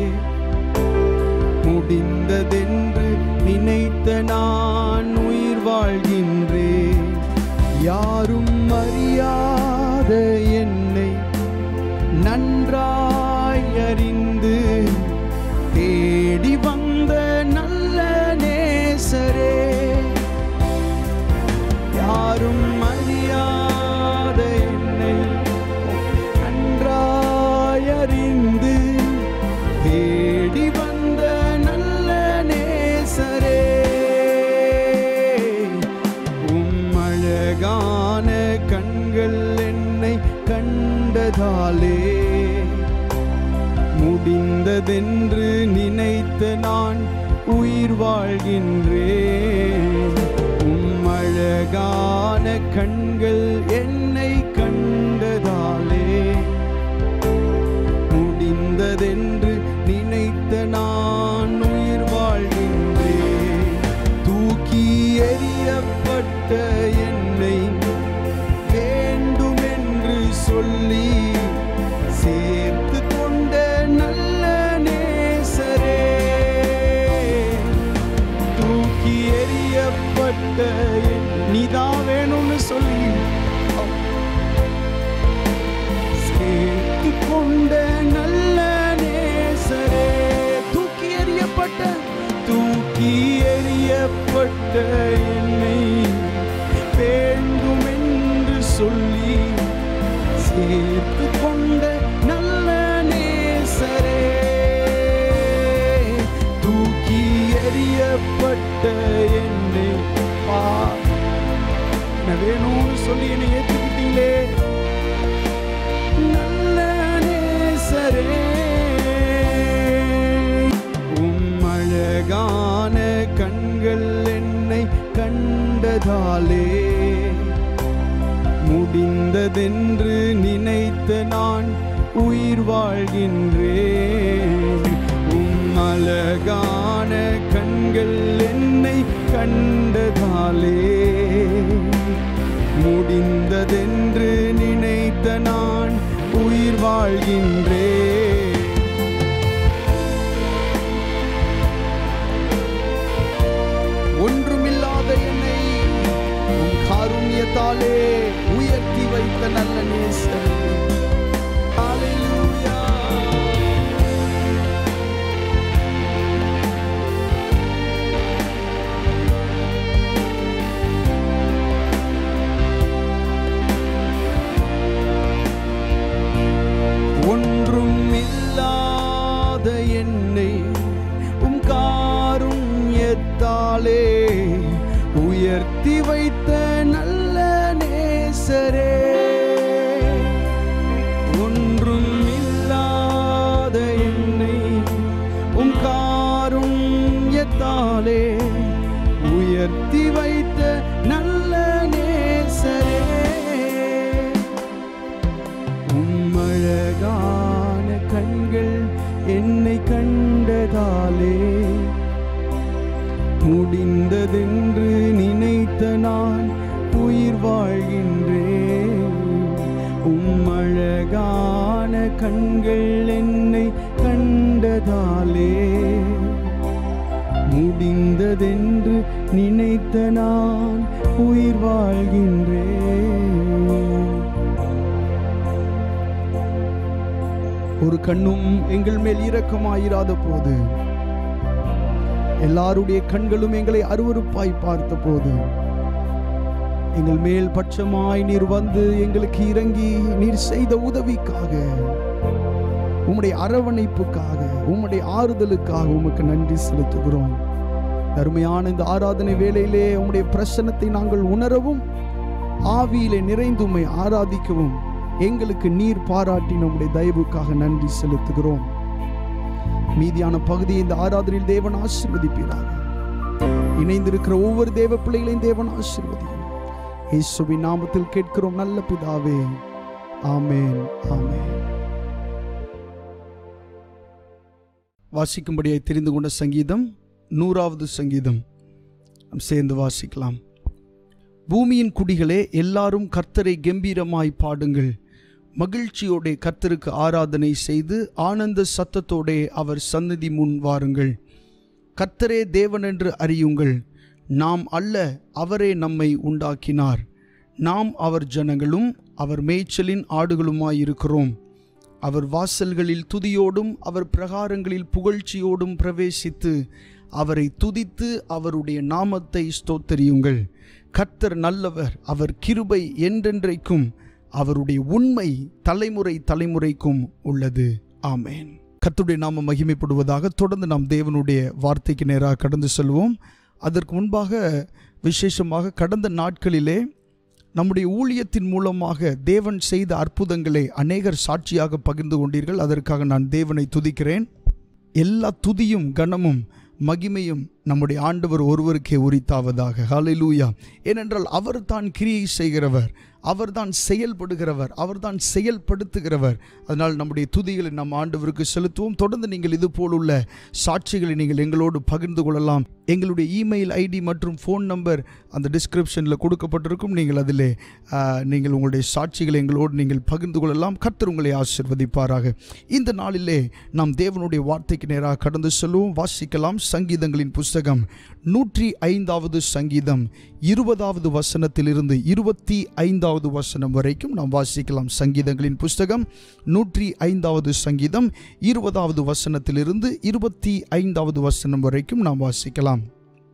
முடிந்ததென்று நினைத்த நான் உயிர் வாழ்கின்றேன் யாரும் அறியாத என்னை நன்றாய் அறிந்து தேடி வந்த நல்ல நேசரே யாரும் அறியாத என்னை நன்றாய் அறிந்து தேடி வந்த நல்ல நேசரே உம் அழகான கண்கள் என்னை கண்டதாலே முடிந்ததென்று நினைத்த நான் உயிர் வாழ்கின்றேன் உம் அழகான கண்கள் என்னை கண்டதாலே முடிந்ததென்று நினைத்த நான் உயிர் வாழ்கின்றேன் தூக்கி எறியப்பட்ட என்னை வேண்டுமென்று சொல்லி சேர்த்து கொண்ட நல்ல நேசரே தூக்கி எறியப்பட்ட என் நீதான் வேணும்னு சொல்லி சேர்த்து கொண்ட நல்ல நேசரே தூக்கி எறியப்பட்ட தூக்கி எறியப்பட்ட என்னை வேண்டும் என்று சொல்லி சேர்த்து கொண்ட நல்ல நேசரே தூக்கி எறியப்பட்ட என்னை பா நான் வேணும்னு சொல்லி என்னை ஏற்றுக்கிட்டீங்களே நல்ல நேசரே உம் அழகான கண்கள் என்னை கண்டதாலே முடிந்ததென்று நினைத்த நான் உயிர் வாழ்கின்றேன் உம் அழகான கண்கள் என்னை கண்டதாலே முடிந்ததென்று நினைத்த நான் உயிர் வாழ்கின்றேன் ஒன்றுமில்லாத என்னை உம் காருண்யத்தாலே உயர்த்தி வைத்த நல்ல நேசர் ஹalleluya ஒன்றும் இல்லாத என்னை உம் காருண்யத்தாலே உயர்த்தி வைத்த நல்ல நேசரே ஒன்றும் இல்லாத என்னை உம் காருண்யத்தாலே உயர்த்தி வைத்த நல்ல நேசரே உம் அழகான கண்கள் என்னை கண்டதாலே முடிந்ததென்று நினைத்த நான் உயிர் வாழ்கின்றேன் உம் அழகான கண்கள் என்னை கண்டதாலே முடிந்ததென்று நினைத்த நான் உயிர் வாழ்கின்றேன் ஒரு கண்ணும் எங்கள் மேல் இரக்கமாயிராத போது எல்லாருடைய கண்களும் எங்களை அருவருப்பாய் பார்த்த போது எங்கள் மேல் பட்சமாய் நீர் வந்து எங்களுக்கு இறங்கி நீர் செய்த உதவிக்காக உம்முடைய அரவணைப்புக்காக உம்முடைய ஆறுதலுக்காக உமக்கு நன்றி செலுத்துகிறோம் அருமையான இந்த ஆராதனை வேளையிலே உம்முடைய பிரசன்னத்தை நாங்கள் உணரவும் ஆவியிலே நிறைந்து உம்மை ஆராதிக்கவும் எங்களுக்கு நீர் பாராட்டி நம்முடைய தயவுக்காக நன்றி செலுத்துகிறோம் மீதியான பகுதியை இந்த ஆராதனையில் தேவன் ஆசிர்வதிப்பீராக இணைந்திருக்கிற ஒவ்வொரு தேவ பிள்ளைகளையும் தேவன் ஆசிர்வதியும் இயேசுவின் நாமத்தில் கேட்கிறோம் நல்ல பிதாவே ஆமேன் ஆமேன் வாசிக்கும்படியாய் தெரிந்து கொண்ட சங்கீதம் நூறாவது சங்கீதம் நாம் சேர்ந்து வாசிக்கலாம் பூமியின் குடிகளே எல்லாரும் கர்த்தரை கம்பீரமாய் பாடுங்கள் மகிழ்ச்சியோடே கர்த்தருக்கு ஆராதனை செய்து ஆனந்த சத்தத்தோடே அவர் சந்நிதி முன் வாருங்கள் கர்த்தரே தேவன் என்று அறியுங்கள் நாம் அல்ல அவரே நம்மை உண்டாக்கினார் நாம் அவர் ஜனங்களும் அவர் மேய்ச்சலின் ஆடுகளுமாயிருக்கிறோம் அவர் வாசல்களில் துதியோடும் அவர் பிரகாரங்களில் புகழ்ச்சியோடும் பிரவேசித்து அவரை துதித்து அவருடைய நாமத்தை ஸ்தோத்தரியுங்கள் கர்த்தர் நல்லவர் அவர் கிருபை என்றென்றைக்கும் அவருடைய உண்மை தலைமுறை தலைமுறைக்கும் உள்ளது ஆமேன் கர்த்தருடைய நாம மகிமைப்படுவதாக தொடர்ந்து நாம் தேவனுடைய வார்த்தைக்கு நேராக கடந்து செல்வோம் அதற்கு முன்பாக விசேஷமாக கடந்த நாட்களிலே நம்முடைய ஊழியத்தின் மூலமாக தேவன் செய்த அற்புதங்களை அநேகர் சாட்சியாக பகிர்ந்து கொண்டீர்கள் அதற்காக நான் தேவனை துதிக்கிறேன் எல்லா துதியும் கனமும் மகிமையும் நம்முடைய ஆண்டவர் ஒருவருக்கே உரித்தாவதாக ஹalleluya ஏனென்றால் அவர் தான் கிரியை செய்கிறவர் அவர்தான் செயல்படுகிறவர் அவர்தான் செயல்படுத்துகிறவர் அதனால் நம்முடைய துதிகளை நம் ஆண்டவருக்கு செலுத்துவோம் தொடர்ந்து நீங்கள் இது போலுள்ள சாட்சிகளை நீங்கள் எங்களோடு பகிர்ந்து கொள்ளலாம் எங்களுடைய இமெயில் ஐடி மற்றும் ஃபோன் நம்பர் அந்த டிஸ்கிரிப்ஷனில் கொடுக்கப்பட்டிருக்கும் நீங்கள் அதிலே ஆ, நீங்கள் உங்களுடைய சாட்சிகளை எங்களோடு நீங்கள் பகிர்ந்து கொள்ளலாம் கர்த்தர் உங்களை ஆசிர்வதிப்பாராக இந்த நாளிலே நாம் தேவனுடைய வார்த்தைக்கு நேராக கடந்து செல்வோம் வாசிக்கலாம் சங்கீதங்களின் புஸ்தகம் நூற்றி ஐந்தாவது சங்கீதம் இருபதாவது வசனத்திலிருந்து இருபத்தி ஐந்தாவது வசனம் வரைக்கும் நாம் வாசிக்கலாம் சங்கீதங்களின் புஸ்தகம் நூற்றி ஐந்தாவது சங்கீதம் இருபதாவது வசனத்திலிருந்து இருபத்தி ஐந்தாவது வசனம் வரைக்கும் நாம் வாசிக்கலாம்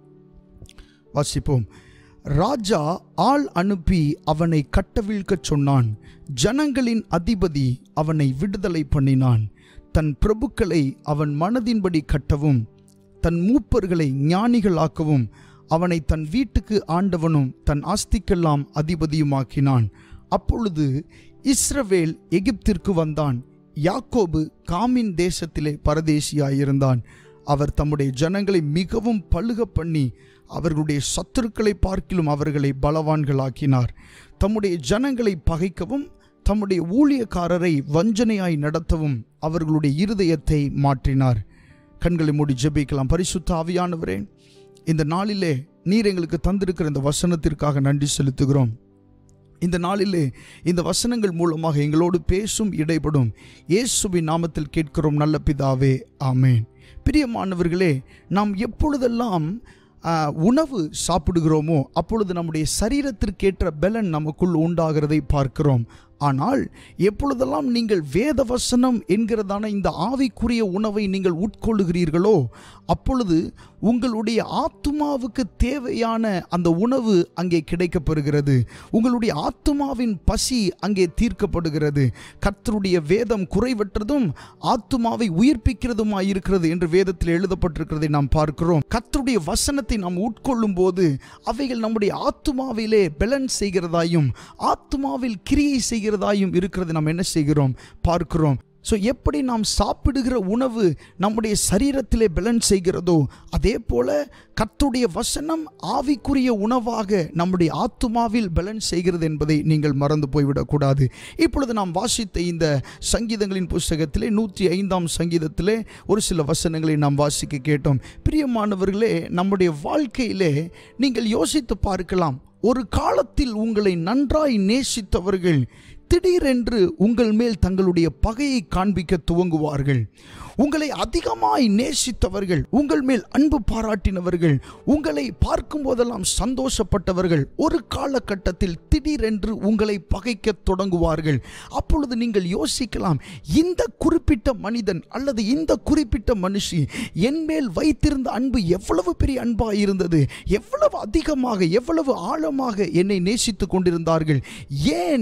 வாசிப்போம் ராஜா ஆள் அனுப்பி அவனை கட்டவிழ்க்கச் சொன்னான் ஜனங்களின் அதிபதி அவனை விடுதலை பண்ணினான் தன் பிரபுக்களை அவன் மனதின்படி கட்டவும் தன் மூப்பர்களை ஞானிகளாக்கவும் அவனை தன் வீட்டுக்கு ஆண்டவனும் தன் ஆஸ்திக்கெல்லாம் அதிபதியுமாக்கினான் அப்பொழுது இஸ்ரவேல் எகிப்திற்கு வந்தான் யாக்கோபு காமின் தேசத்திலே பரதேசியாயிருந்தான் அவர் தம்முடைய ஜனங்களை மிகவும் பழுக பண்ணி அவர்களுடைய சத்துருக்களை பார்க்கிலும் அவர்களை பலவான்களாக்கினார் தம்முடைய ஜனங்களை பகைக்கவும் தம்முடைய ஊழியக்காரரை வஞ்சனையாய் நடத்தவும் அவர்களுடைய இருதயத்தை மாற்றினார் கண்களை மூடி ஜெபிக்கலாம் பரிசுத்த ஆவியானவரே இந்த நாளிலே நீர் எங்களுக்கு தந்திருக்கிற இந்த வசனத்திற்காக நன்றி செலுத்துகிறோம் இந்த நாளிலே இந்த வசனங்கள் மூலமாக எங்களோடு பேசும் இடைப்படும் இயேசுவின் நாமத்தில் கேட்கிறோம் நல்ல பிதாவே ஆமேன் பிரியமானவர்களே நாம் எப்பொழுதெல்லாம் ஆ, உணவு சாப்பிடுகிறோமோ அப்பொழுது நம்முடைய சரீரத்திற்கேற்ற பலன் நமக்குள் உண்டாகிறதை பார்க்கிறோம் ஆனால் எப்பொழுதெல்லாம் நீங்கள் வேத வசனம் என்கிறதான இந்த ஆவிக்குரிய உணவை நீங்கள் உட்கொள்ளுகிறீர்களோ அப்பொழுது உங்களுடைய ஆத்துமாவுக்கு தேவையான அந்த உணவு அங்கே கிடைக்கப்பெறுகிறது உங்களுடைய ஆத்துமாவின் பசி அங்கே தீர்க்கப்படுகிறது கர்த்தருடைய வேதம் குறைவற்றதும் ஆத்துமாவை உயிர்ப்பிக்கிறதுமாய் இருக்கிறது என்று வேதத்தில் எழுதப்பட்டிருக்கிறதை நாம் பார்க்கிறோம் கர்த்தருடைய வசனத்தை நாம் உட்கொள்ளும் போது அவைகள் நம்முடைய ஆத்துமாவிலே பலன் செய்கிறதாயும் ஆத்துமாவில் கிரியை செய்கிறதாயும் இருக்கிறது நாம் என்ன செய்கிறோம் பார்க்கிறோம் ஸோ எப்படி நாம் சாப்பிடுகிற உணவு நம்முடைய சரீரத்திலே பலன் செய்கிறதோ அதே போல கர்த்தருடைய வசனம் ஆவிக்குரிய உணவாக நம்முடைய ஆத்துமாவில் பலன் செய்கிறது என்பதை நீங்கள் மறந்து போய்விடக்கூடாது இப்பொழுது நாம் வாசித்த இந்த சங்கீதங்களின் புஸ்தகத்திலே நூற்றி ஐந்தாம் சங்கீதத்திலே ஒரு சில வசனங்களை நாம் வாசிக்க கேட்டோம் பிரியமானவர்களே நம்முடைய வாழ்க்கையிலே நீங்கள் யோசித்து பார்க்கலாம் ஒரு காலத்தில் உங்களை நன்றாய் நேசித்தவர்கள் திடீரென்று உங்கள் மேல் தங்களுடைய பகையை காண்பிக்க துவங்குவார்கள் உங்களை அதிகமாய் நேசித்தவர்கள் உங்கள் மேல் அன்பு பாராட்டினவர்கள் உங்களை பார்க்கும் போதெல்லாம் சந்தோஷப்பட்டவர்கள் ஒரு காலகட்டத்தில் திடீரென்று உங்களை பகைக்க தொடங்குவார்கள் அப்பொழுது நீங்கள் யோசிக்கலாம் இந்த குறிப்பிட்ட மனிதன் அல்லது இந்த குறிப்பிட்ட மனுஷி என் மேல் வைத்திருந்த அன்பு எவ்வளவு பெரிய அன்பாக இருந்தது எவ்வளவு அதிகமாக எவ்வளவு ஆழமாக என்னை நேசித்து கொண்டிருந்தார்கள் ஏன்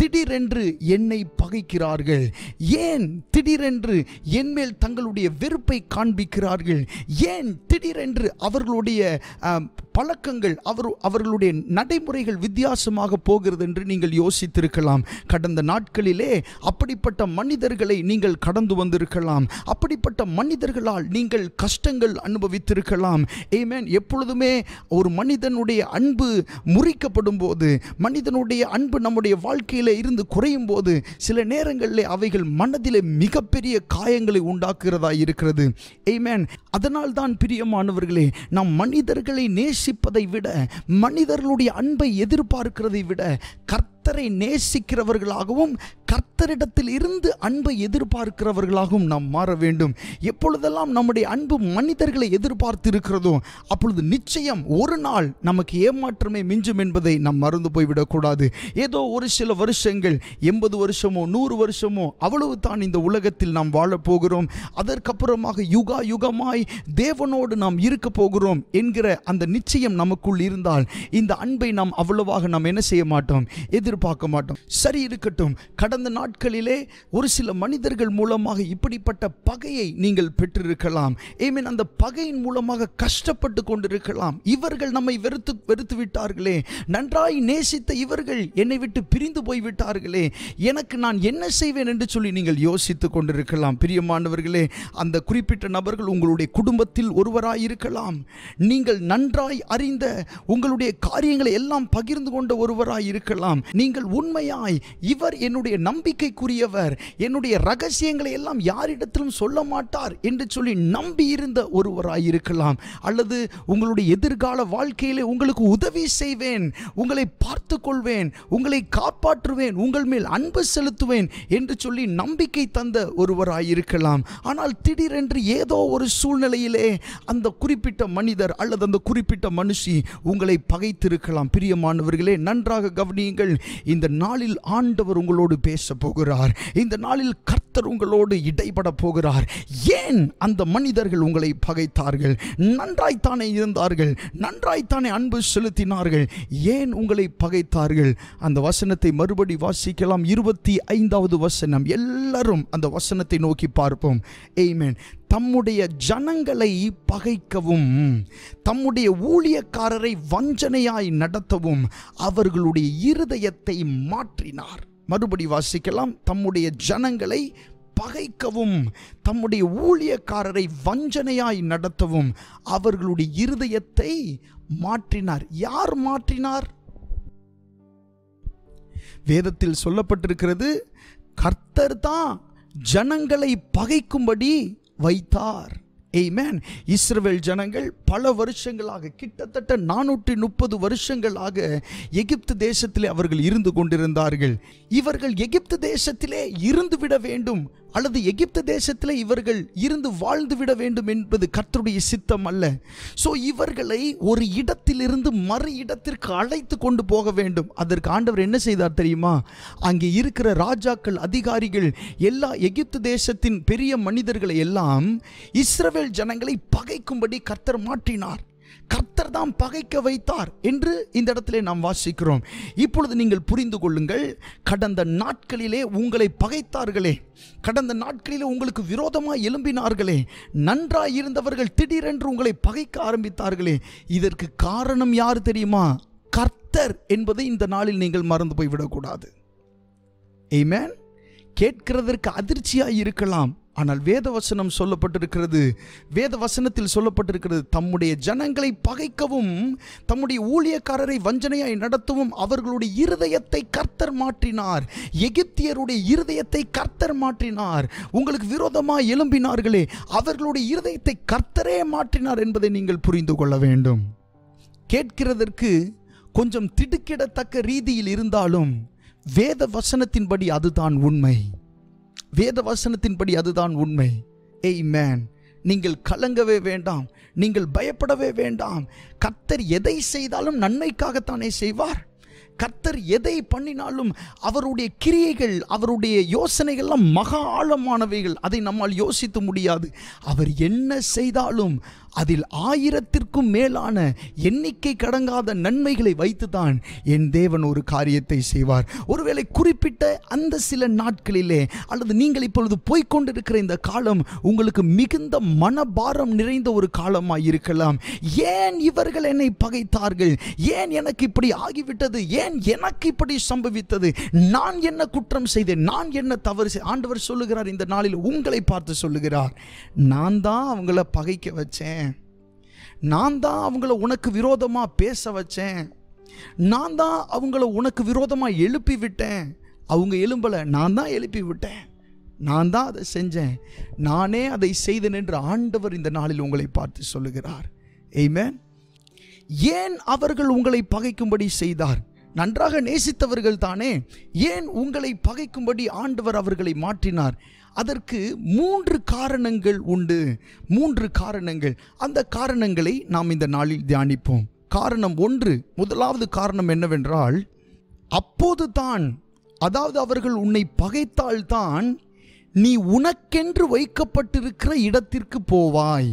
திடீரென்று என்னை பகைக்கிறார்கள் ஏன் திடீரென்று என்மேல் தங்களுடைய வெறுப்பை காண்பிக்கிறார்கள் ஏன் திடீரென்று அவர்களுடைய ஆம், பழக்கங்கள் அவர் அவர்களுடைய நடைமுறைகள் வித்தியாசமாக போகிறது என்று நீங்கள் யோசித்திருக்கலாம் கடந்த நாட்களிலே அப்படிப்பட்ட மனிதர்களை நீங்கள் கடந்து வந்திருக்கலாம் அப்படிப்பட்ட மனிதர்களால் நீங்கள் கஷ்டங்கள் அனுபவித்திருக்கலாம் ஏமேன் எப்பொழுதுமே ஒரு மனிதனுடைய அன்பு முறிக்கப்படும் போது மனிதனுடைய அன்பு நம்முடைய வாழ்க்கையில இருந்து குறையும் போது சில நேரங்களிலே அவைகள் மனதிலே மிகப்பெரிய காயங்களை உண்டாக்குகிறதா இருக்கிறது ஏமேன் அதனால் தான் பிரியமானவர்களே நாம் மனிதர்களை நேசிப்பதை விட மனிதர்களுடைய அன்பை எதிர்பார்க்கிறதை விட கர்த்தரை நேசிக்கிறவர்களாகவும் கர்த்தரிடத்தில் இருந்து அன்பை எதிர்பார்க்கிறவர்களாகவும் நாம் மாற வேண்டும் எப்பொழுதெல்லாம் நம்முடைய அன்பு மனிதர்களை எதிர்பார்த்து இருக்கிறதோ அப்பொழுது நிச்சயம் ஒரு நாள் நமக்கு ஏமாற்றமே மிஞ்சும் என்பதை நாம் மறந்து போய்விடக்கூடாது ஏதோ ஒரு சில வருஷங்கள் எண்பது வருஷமோ நூறு வருஷமோ அவ்வளவு தான் இந்த உலகத்தில் நாம் வாழப் போகிறோம் அதற்கப்புறமாக யுகா யுகமாய் தேவனோடு நாம் இருக்க போகிறோம் என்கிற அந்த நிச்சயம் நமக்குள் இருந்தால் இந்த அன்பை நாம் அவ்வளவாக நாம் என்ன செய்ய மாட்டோம் எதிர்பார்க்க மாட்டோம் சரி இருக்கட்டும் கடந்த நாட்களிலே ஒரு சில மனிதர்கள் மூலமாக இப்படிப்பட்ட பகையை நீங்கள் பெற்றிருக்கலாம் ஏமீன் அந்த பகையின் மூலமாக கஷ்டப்பட்டு கொண்டிருக்கலாம் இவர்கள் நம்மை வெறுத்து வெறுத்து விட்டார்களே நன்றாய் நேசித்த இவர்கள் என்னை விட்டு பிரிந்து போய் விட்டார்களே எனக்கு நான் என்ன செய்வேன் என்று சொல்லி நீங்கள் யோசித்துக் கொண்டிருக்கலாம் பிரியமானவர்களே அந்த குறிப்பிட்ட நபர்கள் உங்களுடைய குடும்பத்தில் ஒருவராய் இருக்கலாம் நீங்கள் நன்றாய் அறிந்த உங்களுடைய காரியங்களை எல்லாம் பகிர்ந்து கொண்ட ஒருவராய் இருக்கலாம் நீங்கள் உண்மையாய் இவர் என்னுடைய நம்பிக்கைக்குரியவர் என்னுடைய ரகசியங்களை எல்லாம் யாரிடத்திலும் சொல்ல மாட்டார் என்று சொல்லி நம்பி இருந்த ஒருவராய் இருக்கலாம் அல்லது உங்களுடைய எதிர்கால வாழ்க்கையிலே உங்களுக்கு உதவி செய்வேன் உங்களை பார்த்து கொள்வேன் உங்களை காப்பாற்றுவேன் உங்கள் மேல் அன்பு செலுத்துவேன் என்று சொல்லி நம்பிக்கை தந்த ஒருவராய் இருக்கலாம் ஆனால் திடீரென்று ஏதோ ஒரு சூழ்நிலையிலே அந்த குறிப்பிட்ட மனிதர் அல்லது அந்த குறிப்பிட்ட மனுஷி உங்களை பகைத்திருக்கலாம் பிரியமானவர்களே நன்றாக கவனியுங்கள் இந்த நாளில் ஆண்டவர் உங்களோடு பேச போகிறார் இந்த நாளில் கர்த்தர் உங்களோடு இடைப்பட போகிறார் ஏன் அந்த மனிதர்கள் உங்களை பகைத்தார்கள் நன்றாய்த்தானே இருந்தார்கள் நன்றாய்த்தானே அன்பு செலுத்தினார்கள் ஏன் உங்களை பகைத்தார்கள் அந்த வசனத்தை மறுபடி வாசிக்கலாம் இருபத்தி ஐந்தாவது வசனம் எல்லாரும் அந்த வசனத்தை நோக்கி பார்ப்போம் ஏமேன் தம்முடைய ஜனங்களை பகைக்கவும் தம்முடைய ஊழியக்காரரை வஞ்சனையாய் நடத்தவும் அவர்களுடைய இருதயத்தை மாற்றினார் மறுபடி வாசிக்கலாம் தம்முடைய ஜனங்களை பகைக்கவும் தம்முடைய ஊழியக்காரரை வஞ்சனையாய் நடத்தவும் அவர்களுடைய இருதயத்தை மாற்றினார் யார் மாற்றினார் வேதத்தில் சொல்லப்பட்டிருக்கிறது கர்த்தர் தான் ஜனங்களை பகைக்கும்படி வைத்தார் ஏமேன் இஸ்ரவேல் ஜனங்கள் பல வருஷங்களாக கிட்டத்தட்ட நானூற்றி முப்பது வருஷங்களாக எகிப்து தேசத்திலே அவர்கள் இருந்து கொண்டிருந்தார்கள் இவர்கள் எகிப்து தேசத்திலே இருந்து விட வேண்டும் அல்லது எகிப்து தேசத்திலே இவர்கள் இருந்து வாழ்ந்து விட வேண்டும் என்பது கர்த்தருடைய சித்தம் அல்ல ஸோ இவர்களை ஒரு இடத்திலிருந்து மறு இடத்திற்கு அழைத்து கொண்டு போக வேண்டும் அதற்கு ஆண்டவர் என்ன செய்தார் தெரியுமா அங்கே இருக்கிற ராஜாக்கள் அதிகாரிகள் எல்லா எகிப்து தேசத்தின் பெரிய மனிதர்களை எல்லாம் இஸ்ரவேல் ஜனங்களை பகைக்கும்படி கர்த்தர் மாற்றினார் கர்த்தர் தான் பகைக்க வைத்தார் என்று இந்த இடத்திலே நாம் வாசிக்கிறோம் இப்பொழுது நீங்கள் புரிந்து கொள்ளுங்கள் கடந்த நாட்களிலே உங்களை பகைத்தார்களே கடந்த நாட்களிலே உங்களுக்கு விரோதமாக எழும்பினார்களே நன்றாய் இருந்தவர்கள் திடீரென்று உங்களை பகைக்க ஆரம்பித்தார்களே இதற்கு காரணம் யார் தெரியுமா கர்த்தர் என்பதை இந்த நாளில் நீங்கள் மறந்து போய்விடக்கூடாது ஏமேன் கேட்கிறதற்கு அதிர்ச்சியாய் இருக்கலாம் ஆனால் வேத வசனம் சொல்லப்பட்டிருக்கிறது வேத வசனத்தில் சொல்லப்பட்டிருக்கிறது தம்முடைய ஜனங்களை பகைக்கவும் தம்முடைய ஊழியக்காரரை வஞ்சனையாய் நடத்தவும் அவர்களுடைய இருதயத்தை கர்த்தர் மாற்றினார் எகிப்தியருடைய இருதயத்தை கர்த்தர் மாற்றினார் உங்களுக்கு விரோதமாக எழும்பினார்களே அவர்களுடைய இருதயத்தை கர்த்தரே மாற்றினார் என்பதை நீங்கள் புரிந்து கொள்ள வேண்டும் கேட்கிறதற்கு கொஞ்சம் திடுக்கிடத்தக்க ரீதியில் இருந்தாலும் வேத வசனத்தின்படி அதுதான் உண்மை வேத வசனத்தின்படி அதுதான் உண்மை ஏய் மேன் நீங்கள் கலங்கவே வேண்டாம் நீங்கள் பயப்படவே வேண்டாம் கர்த்தர் எதை செய்தாலும் நன்மைக்காகத்தானே செய்வார் கர்த்தர் எதை பண்ணினாலும் அவருடைய கிரியைகள் அவருடைய யோசனைகள்லாம் மகா ஆழமானவைகள் அதை நம்மால் யோசித்து முடியாது அவர் என்ன செய்தாலும் அதில் ஆயிரத்திற்கும் மேலான எண்ணிக்கை கடங்காத நன்மைகளை வைத்துதான் என் தேவன் ஒரு காரியத்தை செய்வார் ஒருவேளை குறிப்பிட்ட அந்த சில நாட்களிலே அல்லது நீங்கள் இப்பொழுது போய்க்கொண்டிருக்கிற இந்த காலம் உங்களுக்கு மிகுந்த மனபாரம் நிறைந்த ஒரு காலமாய் இருக்கலாம் ஏன் இவர்கள் என்னை பகைத்தார்கள் ஏன் எனக்கு இப்படி ஆகிவிட்டது ஏன் எனக்கு இப்படி சம்பவித்தது நான் என்ன குற்றம் செய்தேன் நான் என்ன தவறு செய் ஆண்டவர் சொல்லுகிறார் இந்த நாளில் உங்களை பார்த்து சொல்லுகிறார் நான் தான் அவங்கள பகைக்க வச்சேன் நான் தான் அவங்கள உனக்கு விரோதமாக பேச வச்சேன் நான் தான் அவங்கள உனக்கு விரோதமாக எழுப்பி விட்டேன் அவங்க எழும்பலை நான் தான் எழுப்பி விட்டேன் நான் தான் அதை செஞ்சேன் நானே அதை செய்தேன் என்று ஆண்டவர் இந்த நாளில் உங்களை பார்த்து சொல்லுகிறார் எய்மேன் ஏன் அவர்கள் உங்களை பகைக்கும்படி செய்தார் நன்றாக நேசித்தவர்கள் தானே ஏன் உங்களை பகைக்கும்படி ஆண்டவர் அவர்களை மாற்றினார் அதற்கு மூன்று காரணங்கள் உண்டு மூன்று காரணங்கள் அந்த காரணங்களை நாம் இந்த நாளில் தியானிப்போம் காரணம் ஒன்று முதலாவது காரணம் என்னவென்றால் அப்போது தான் அதாவது அவர்கள் உன்னை பகைத்தால்தான் நீ உனக்கென்று வைக்கப்பட்டிருக்கிற இடத்திற்கு போவாய்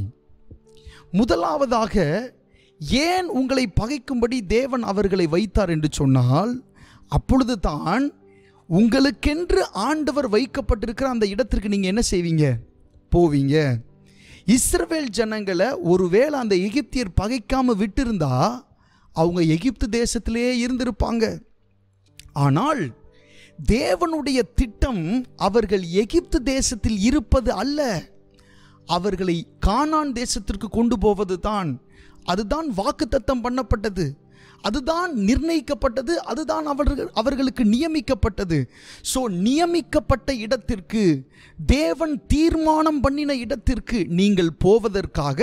முதலாவதாக ஏன் உங்களை பகைக்கும்படி தேவன் அவர்களை வைத்தார் என்று சொன்னால் அப்பொழுது தான் உங்களுக்கென்று ஆண்டவர் வைக்கப்பட்டிருக்கிற அந்த இடத்திற்கு நீங்கள் என்ன செய்வீங்க போவீங்க இஸ்ரவேல் ஜனங்களை ஒருவேளை அந்த எகிப்தியர் பகைக்காம விட்டிருந்தா அவங்க எகிப்து தேசத்திலே இருந்திருப்பாங்க ஆனால் தேவனுடைய திட்டம் அவர்கள் எகிப்து தேசத்தில் இருப்பது அல்ல அவர்களை கானான் தேசத்திற்கு கொண்டு போவது தான் அதுதான் வாக்குத்தத்தம் பண்ணப்பட்டது அதுதான் நிர்ணயிக்கப்பட்டது அதுதான் அவர்கள் அவர்களுக்கு நியமிக்கப்பட்டது ஸோ நியமிக்கப்பட்ட இடத்திற்கு தேவன் தீர்மானம் பண்ணின இடத்திற்கு நீங்கள் போவதற்காக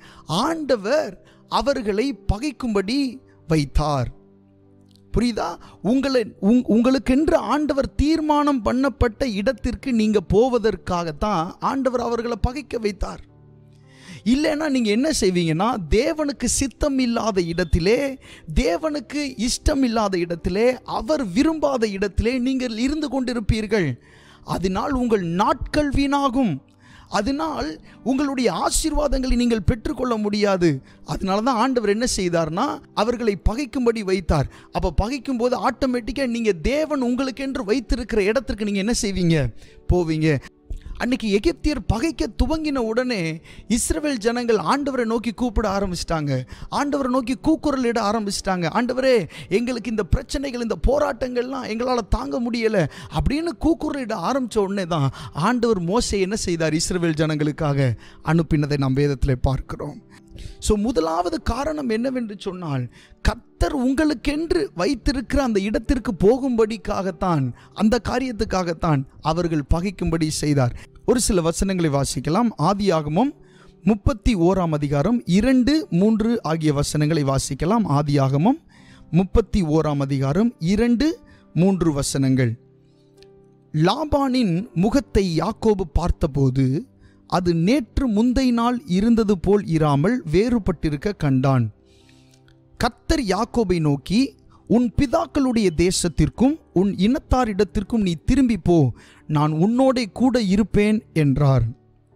ஆண்டவர் அவர்களை பகைக்கும்படி வைத்தார் புரியுதா உங்களை உங் உங்களுக்கென்று ஆண்டவர் தீர்மானம் பண்ணப்பட்ட இடத்திற்கு நீங்கள் போவதற்காகத்தான் ஆண்டவர் அவர்களை பகைக்க வைத்தார் இல்லைன்னா நீங்கள் என்ன செய்வீங்கன்னா தேவனுக்கு சித்தம் இல்லாத இடத்திலே தேவனுக்கு இஷ்டம் இல்லாத இடத்திலே அவர் விரும்பாத இடத்திலே நீங்கள் இருந்து கொண்டிருப்பீர்கள் அதனால் உங்கள் நாட்கள் வீணாகும் அதனால் உங்களுடைய ஆசீர்வாதங்களை நீங்கள் பெற்றுக்கொள்ள முடியாது அதனால தான் ஆண்டவர் என்ன செய்தார்னா அவர்களை பகைக்கும்படி வைத்தார் அப்போ பகைக்கும் போது ஆட்டோமேட்டிக்காக நீங்கள் தேவன் உங்களுக்கென்று வைத்திருக்கிற இடத்திற்கு நீங்கள் என்ன செய்வீங்க போவீங்க அன்னைக்கு எகிப்தியர் பகைக்க துவங்கின உடனே இஸ்ரவேல் ஜனங்கள் ஆண்டவரை நோக்கி கூப்பிட ஆரம்பிச்சிட்டாங்க ஆண்டவரை நோக்கி கூக்குரலிட ஆரம்பிச்சிட்டாங்க ஆண்டவரே எங்களுக்கு இந்த பிரச்சனைகள் இந்த போராட்டங்கள்லாம் எங்களால் தாங்க முடியலை அப்படின்னு கூக்குரலிட ஆரம்பித்த உடனே தான் ஆண்டவர் மோசை என்ன செய்தார் இஸ்ரவேல் ஜனங்களுக்காக அனுப்பினதை நாம் வேதத்தில் பார்க்கிறோம் ஸோ முதலாவது காரணம் என்னவென்று சொன்னால் கர்த்தர் உங்களுக்கென்று வைத்திருக்கிற அந்த இடத்திற்கு போகும்படிக்காகத்தான் அந்த காரியத்துக்காகத்தான் அவர்கள் பகைக்கும்படி செய்தார் ஒரு சில வசனங்களை வாசிக்கலாம் ஆதியாகமும் முப்பத்தி ஓராம் அதிகாரம் இரண்டு மூன்று ஆகிய வசனங்களை வாசிக்கலாம் ஆதியாகமும் முப்பத்தி ஓராம் அதிகாரம் இரண்டு மூன்று வசனங்கள் லாபானின் முகத்தை யாக்கோபு பார்த்தபோது அது நேற்று முந்தை நாள் இருந்தது போல் இராமல் வேறுபட்டிருக்க கண்டான் கத்தர் யாக்கோபை நோக்கி உன் பிதாக்களுடைய தேசத்திற்கும் உன் இனத்தாரிடத்திற்கும் நீ திரும்பி போ நான் உன்னோடே கூட இருப்பேன் என்றார்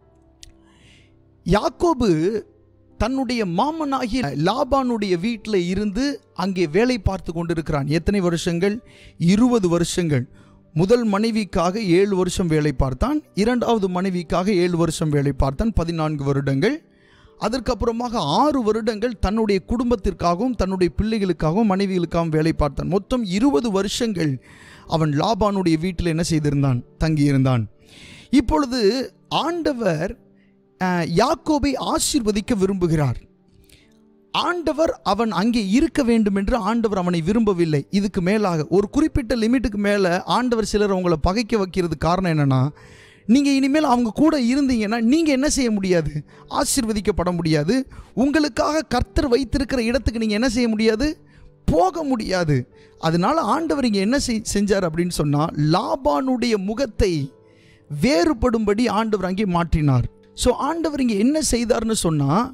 யாக்கோபு தன்னுடைய மாமனாகிய லாபானுடைய வீட்டில் இருந்து அங்கே வேலை பார்த்து கொண்டிருக்கிறான் எத்தனை வருஷங்கள் இருபது வருஷங்கள் முதல் மனைவிக்காக ஏழு வருஷம் வேலை பார்த்தான் இரண்டாவது மனைவிக்காக ஏழு வருஷம் வேலை பார்த்தான் பதினான்கு வருடங்கள் அதற்கப்புறமாக ஆறு வருடங்கள் தன்னுடைய குடும்பத்திற்காகவும் தன்னுடைய பிள்ளைகளுக்காகவும் மனைவிகளுக்காகவும் வேலை பார்த்தான் மொத்தம் இருபது வருஷங்கள் அவன் லாபானுடைய வீட்டில் என்ன செய்திருந்தான் தங்கியிருந்தான் இப்பொழுது ஆண்டவர் அஹ், யாக்கோபை ஆசீர்வதிக்க விரும்புகிறார் ஆண்டவர் அவன் அங்கே இருக்க வேண்டும் என்று ஆண்டவர் அவனை விரும்பவில்லை இதுக்கு மேலாக ஒரு குறிப்பிட்ட லிமிட்டுக்கு மேலே ஆண்டவர் சிலர் உங்களை பகைக்க வைக்கிறது காரணம் என்னன்னா நீங்கள் இனிமேல் அவங்க கூட இருந்தீங்கன்னா நீங்கள் என்ன செய்ய முடியாது ஆசீர்வதிக்கப்பட முடியாது உங்களுக்காக கர்த்தர் வைத்திருக்கிற இடத்துக்கு நீங்கள் என்ன செய்ய முடியாது போக முடியாது அதனால ஆண்டவர் இங்கே என்ன செய் செஞ்சார் அப்படின்னு சொன்னால் லாபானுடைய முகத்தை வேறுபடும்படி ஆண்டவர் அங்கே மாற்றினார் ஸோ ஆண்டவர் இங்கே என்ன செய்தார்னு சொன்னால்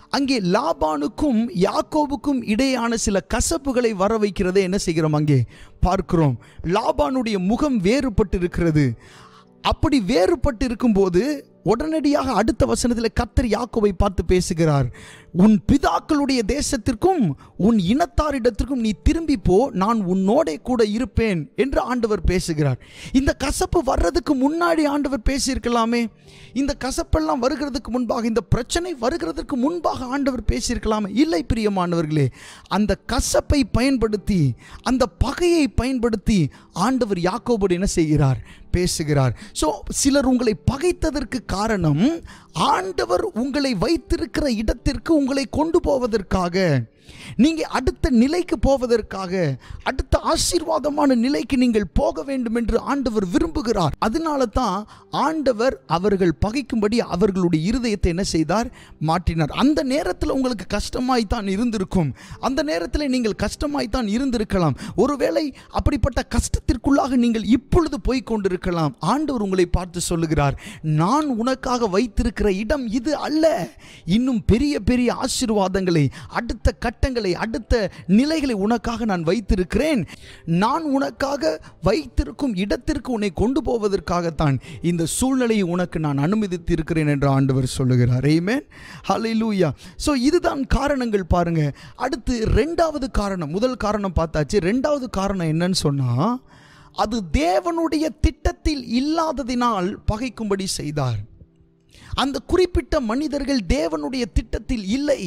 அங்கே லாபானுக்கும் யாக்கோபுக்கும் இடையான சில கசப்புகளை வர வைக்கிறதை என்ன செய்கிறோம் அங்கே பார்க்கிறோம் லாபானுடைய முகம் வேறுபட்டு இருக்கிறது அப்படி வேறுபட்டு இருக்கும்போது உடனடியாக அடுத்த வசனத்தில் கத்தர் யாக்கோவை பார்த்து பேசுகிறார் உன் பிதாக்களுடைய தேசத்திற்கும் உன் இனத்தாரிடத்திற்கும் நீ திரும்பி போ நான் உன்னோடே கூட இருப்பேன் என்று ஆண்டவர் பேசுகிறார் இந்த கசப்பு வர்றதுக்கு முன்னாடி ஆண்டவர் பேசியிருக்கலாமே இந்த கசப்பெல்லாம் வருகிறதுக்கு முன்பாக இந்த பிரச்சனை வருகிறதுக்கு முன்பாக ஆண்டவர் பேசியிருக்கலாமே இல்லை பிரியமானவர்களே அந்த கசப்பை பயன்படுத்தி அந்த பகையை பயன்படுத்தி ஆண்டவர் யாக்கோபோடு என்ன செய்கிறார் பேசுகிறார் ஸோ சிலர் உங்களை பகைத்ததற்கு காரணம் ஆண்டவர் உங்களை வைத்திருக்கிற இடத்திற்கு உங்களை கொண்டு போவதற்காக நீங்கள் அடுத்த நிலைக்கு போவதற்காக அடுத்த ஆசீர்வாதமான நிலைக்கு நீங்கள் போக வேண்டும் என்று ஆண்டவர் விரும்புகிறார் அதனால தான் ஆண்டவர் அவர்கள் பகைக்கும்படி அவர்களுடைய இருதயத்தை என்ன செய்தார் மாற்றினார் அந்த நேரத்தில் உங்களுக்கு கஷ்டமாய் தான் இருந்திருக்கும் அந்த நேரத்தில் நீங்கள் கஷ்டமாய் தான் இருந்திருக்கலாம் ஒருவேளை அப்படிப்பட்ட கஷ்டத்திற்குள்ளாக நீங்கள் இப்பொழுது போய் கொண்டிருக்கலாம் ஆண்டவர் உங்களை பார்த்து சொல்லுகிறார் நான் உனக்காக வைத்திருக்கிற இடம் இது அல்ல இன்னும் பெரிய பெரிய ஆசீர்வாதங்களை அடுத்த கட்டங்களை அடுத்த நிலைகளை உனக்காக நான் வைத்திருக்கிறேன் நான் உனக்காக வைத்திருக்கும் இடத்திற்கு உன்னை கொண்டு போவதற்காகத்தான் இந்த சூழ்நிலையை உனக்கு நான் அனுமதித்திருக்கிறேன் என்று ஆண்டவர் சொல்லுகிறார் ஆமென் ஹalleluya ஸோ இதுதான் காரணங்கள் பாருங்க அடுத்து ரெண்டாவது காரணம் முதல் காரணம் பார்த்தாச்சு ரெண்டாவது காரணம் என்னன்னு சொன்னா அது தேவனுடைய திட்டத்தில் இல்லாததினால் பகைக்கும்படி செய்தார் அந்த குறிப்பிட்ட மனிதர்கள் தேவனுடைய திட்டத்தில் இல்லை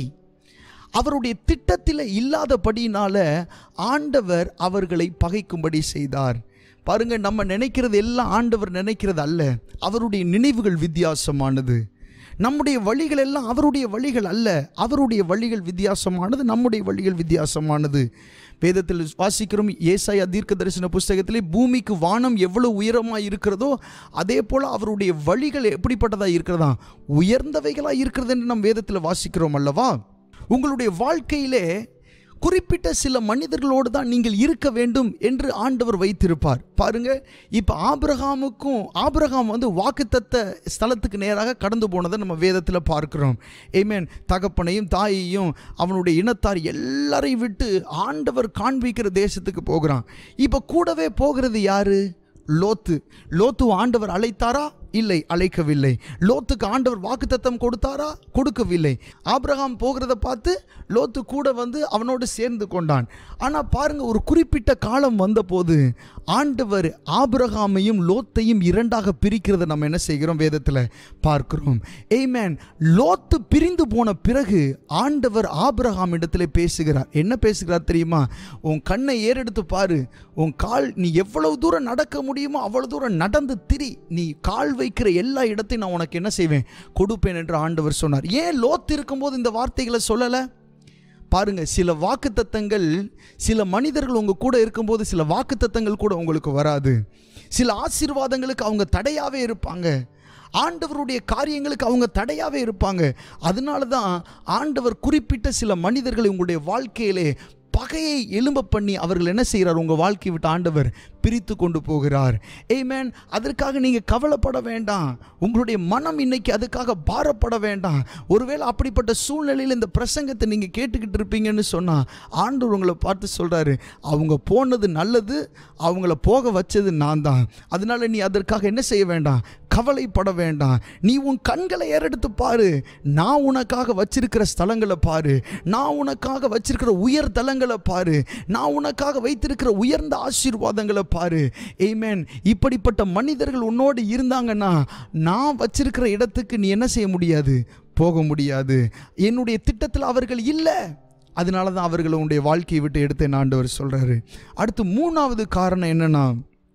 அவருடைய திட்டத்தில் இல்லாதபடியினால ஆண்டவர் அவர்களை பகைக்கும்படி செய்தார் பாருங்க நம்ம நினைக்கிறது எல்லாம் ஆண்டவர் நினைக்கிறது அல்ல அவருடைய நினைவுகள் வித்தியாசமானது நம்முடைய வழிகள் எல்லாம் அவருடைய வழிகள் அல்ல அவருடைய வழிகள் வித்தியாசமானது நம்முடைய வழிகள் வித்தியாசமானது வேதத்தில் வாசிக்கிறோம் ஏசாயா தீர்க்க தரிசன புஸ்தகத்திலே பூமிக்கு வானம் எவ்வளவு உயரமாக இருக்கிறதோ அதே போல் அவருடைய வழிகள் எப்படிப்பட்டதாக இருக்கிறதா உயர்ந்தவைகளாக இருக்கிறது என்று நம் வேதத்தில் வாசிக்கிறோம் அல்லவா உங்களுடைய வாழ்க்கையிலே குறிப்பிட்ட சில மனிதர்களோடு தான் நீங்கள் இருக்க வேண்டும் என்று ஆண்டவர் வைத்திருப்பார் பாருங்க இப்போ ஆபிரகாமுக்கும் ஆபிரகாம் வந்து வாக்குத்தத்த ஸ்தலத்துக்கு நேராக கடந்து போனதை நம்ம வேதத்தில் பார்க்கிறோம் ஏமேன் தகப்பனையும் தாயையும் அவனுடைய இனத்தார் எல்லாரையும் விட்டு ஆண்டவர் காண்பிக்கிற தேசத்துக்கு போகிறான் இப்போ கூடவே போகிறது யாரு லோத்து லோத்து ஆண்டவர் அழைத்தாரா இல்லை அழைக்கவில்லை லோத்துக்கு ஆண்டவர் வாக்குத்தத்தம் கொடுத்தாரா கொடுக்கவில்லை ஆபிரகாம் போகிறத பார்த்து லோத்து கூட வந்து அவனோடு சேர்ந்து கொண்டான் ஆனால் பாருங்க ஒரு குறிப்பிட்ட காலம் வந்தபோது ஆண்டவர் ஆபிரகாமையும் லோத்தையும் இரண்டாக பிரிக்கிறத நம்ம என்ன செய்கிறோம் வேதத்தில் பார்க்கிறோம் ஏமேன் லோத்து பிரிந்து போன பிறகு ஆண்டவர் ஆபிரகாம் இடத்துல பேசுகிறார் என்ன பேசுகிறார் தெரியுமா உன் கண்ணை ஏறெடுத்து பாரு உன் கால் நீ எவ்வளவு தூரம் நடக்க முடியுமோ அவ்வளவு தூரம் நடந்து திரி நீ கால் வைக்கிற எல்லா இடத்தையும் நான் உனக்கு என்ன செய்வேன் கொடுப்பேன் என்று ஆண்டவர் சொன்னார் ஏன் லோத்து இருக்கும்போது இந்த வார்த்தைகளை சொல்லலை பாருங்க சில வாக்குத்தத்தங்கள் சில மனிதர்கள் உங்க கூட இருக்கும்போது சில வாக்குத்தத்தங்கள் கூட உங்களுக்கு வராது சில ஆசீர்வாதங்களுக்கு அவங்க தடையாவே இருப்பாங்க ஆண்டவருடைய காரியங்களுக்கு அவங்க தடையாவே இருப்பாங்க அதனால தான் ஆண்டவர் குறிப்பிட்ட சில மனிதர்களை உங்களுடைய வாழ்க்கையிலே பகையை எலும்ப பண்ணி அவர்கள் என்ன செய்கிறார் உங்கள் வாழ்க்கை விட்டு ஆண்டவர் பிரித்து கொண்டு போகிறார் ஏமேன் அதற்காக நீங்கள் கவலைப்பட வேண்டாம் உங்களுடைய மனம் இன்னைக்கு அதுக்காக பாரப்பட வேண்டாம் ஒருவேளை அப்படிப்பட்ட சூழ்நிலையில் இந்த பிரசங்கத்தை நீங்கள் கேட்டுக்கிட்டு இருப்பீங்கன்னு சொன்னால் ஆண்டவர் உங்களை பார்த்து சொல்கிறாரு அவங்க போனது நல்லது அவங்கள போக வச்சது நான் தான் அதனால நீ அதற்காக என்ன செய்ய வேண்டாம் கவலைப்பட வேண்டாம் நீ உன் கண்களை ஏறெடுத்து பாரு நான் உனக்காக வச்சிருக்கிற ஸ்தலங்களை பாரு நான் உனக்காக வச்சிருக்கிற உயர் தலங்களை பாரு நான் உனக்காக வைத்திருக்கிற உயர்ந்த ஆசீர்வாதங்களை பாரு ஏமேன் இப்படிப்பட்ட மனிதர்கள் உன்னோடு இருந்தாங்கன்னா நான் வச்சிருக்கிற இடத்துக்கு நீ என்ன செய்ய முடியாது போக முடியாது என்னுடைய திட்டத்தில் அவர்கள் இல்லை அதனால தான் அவர்களை உன்னுடைய வாழ்க்கையை விட்டு எடுத்தேன் ஆண்டவர் சொல்கிறாரு அடுத்து மூணாவது காரணம் என்னன்னா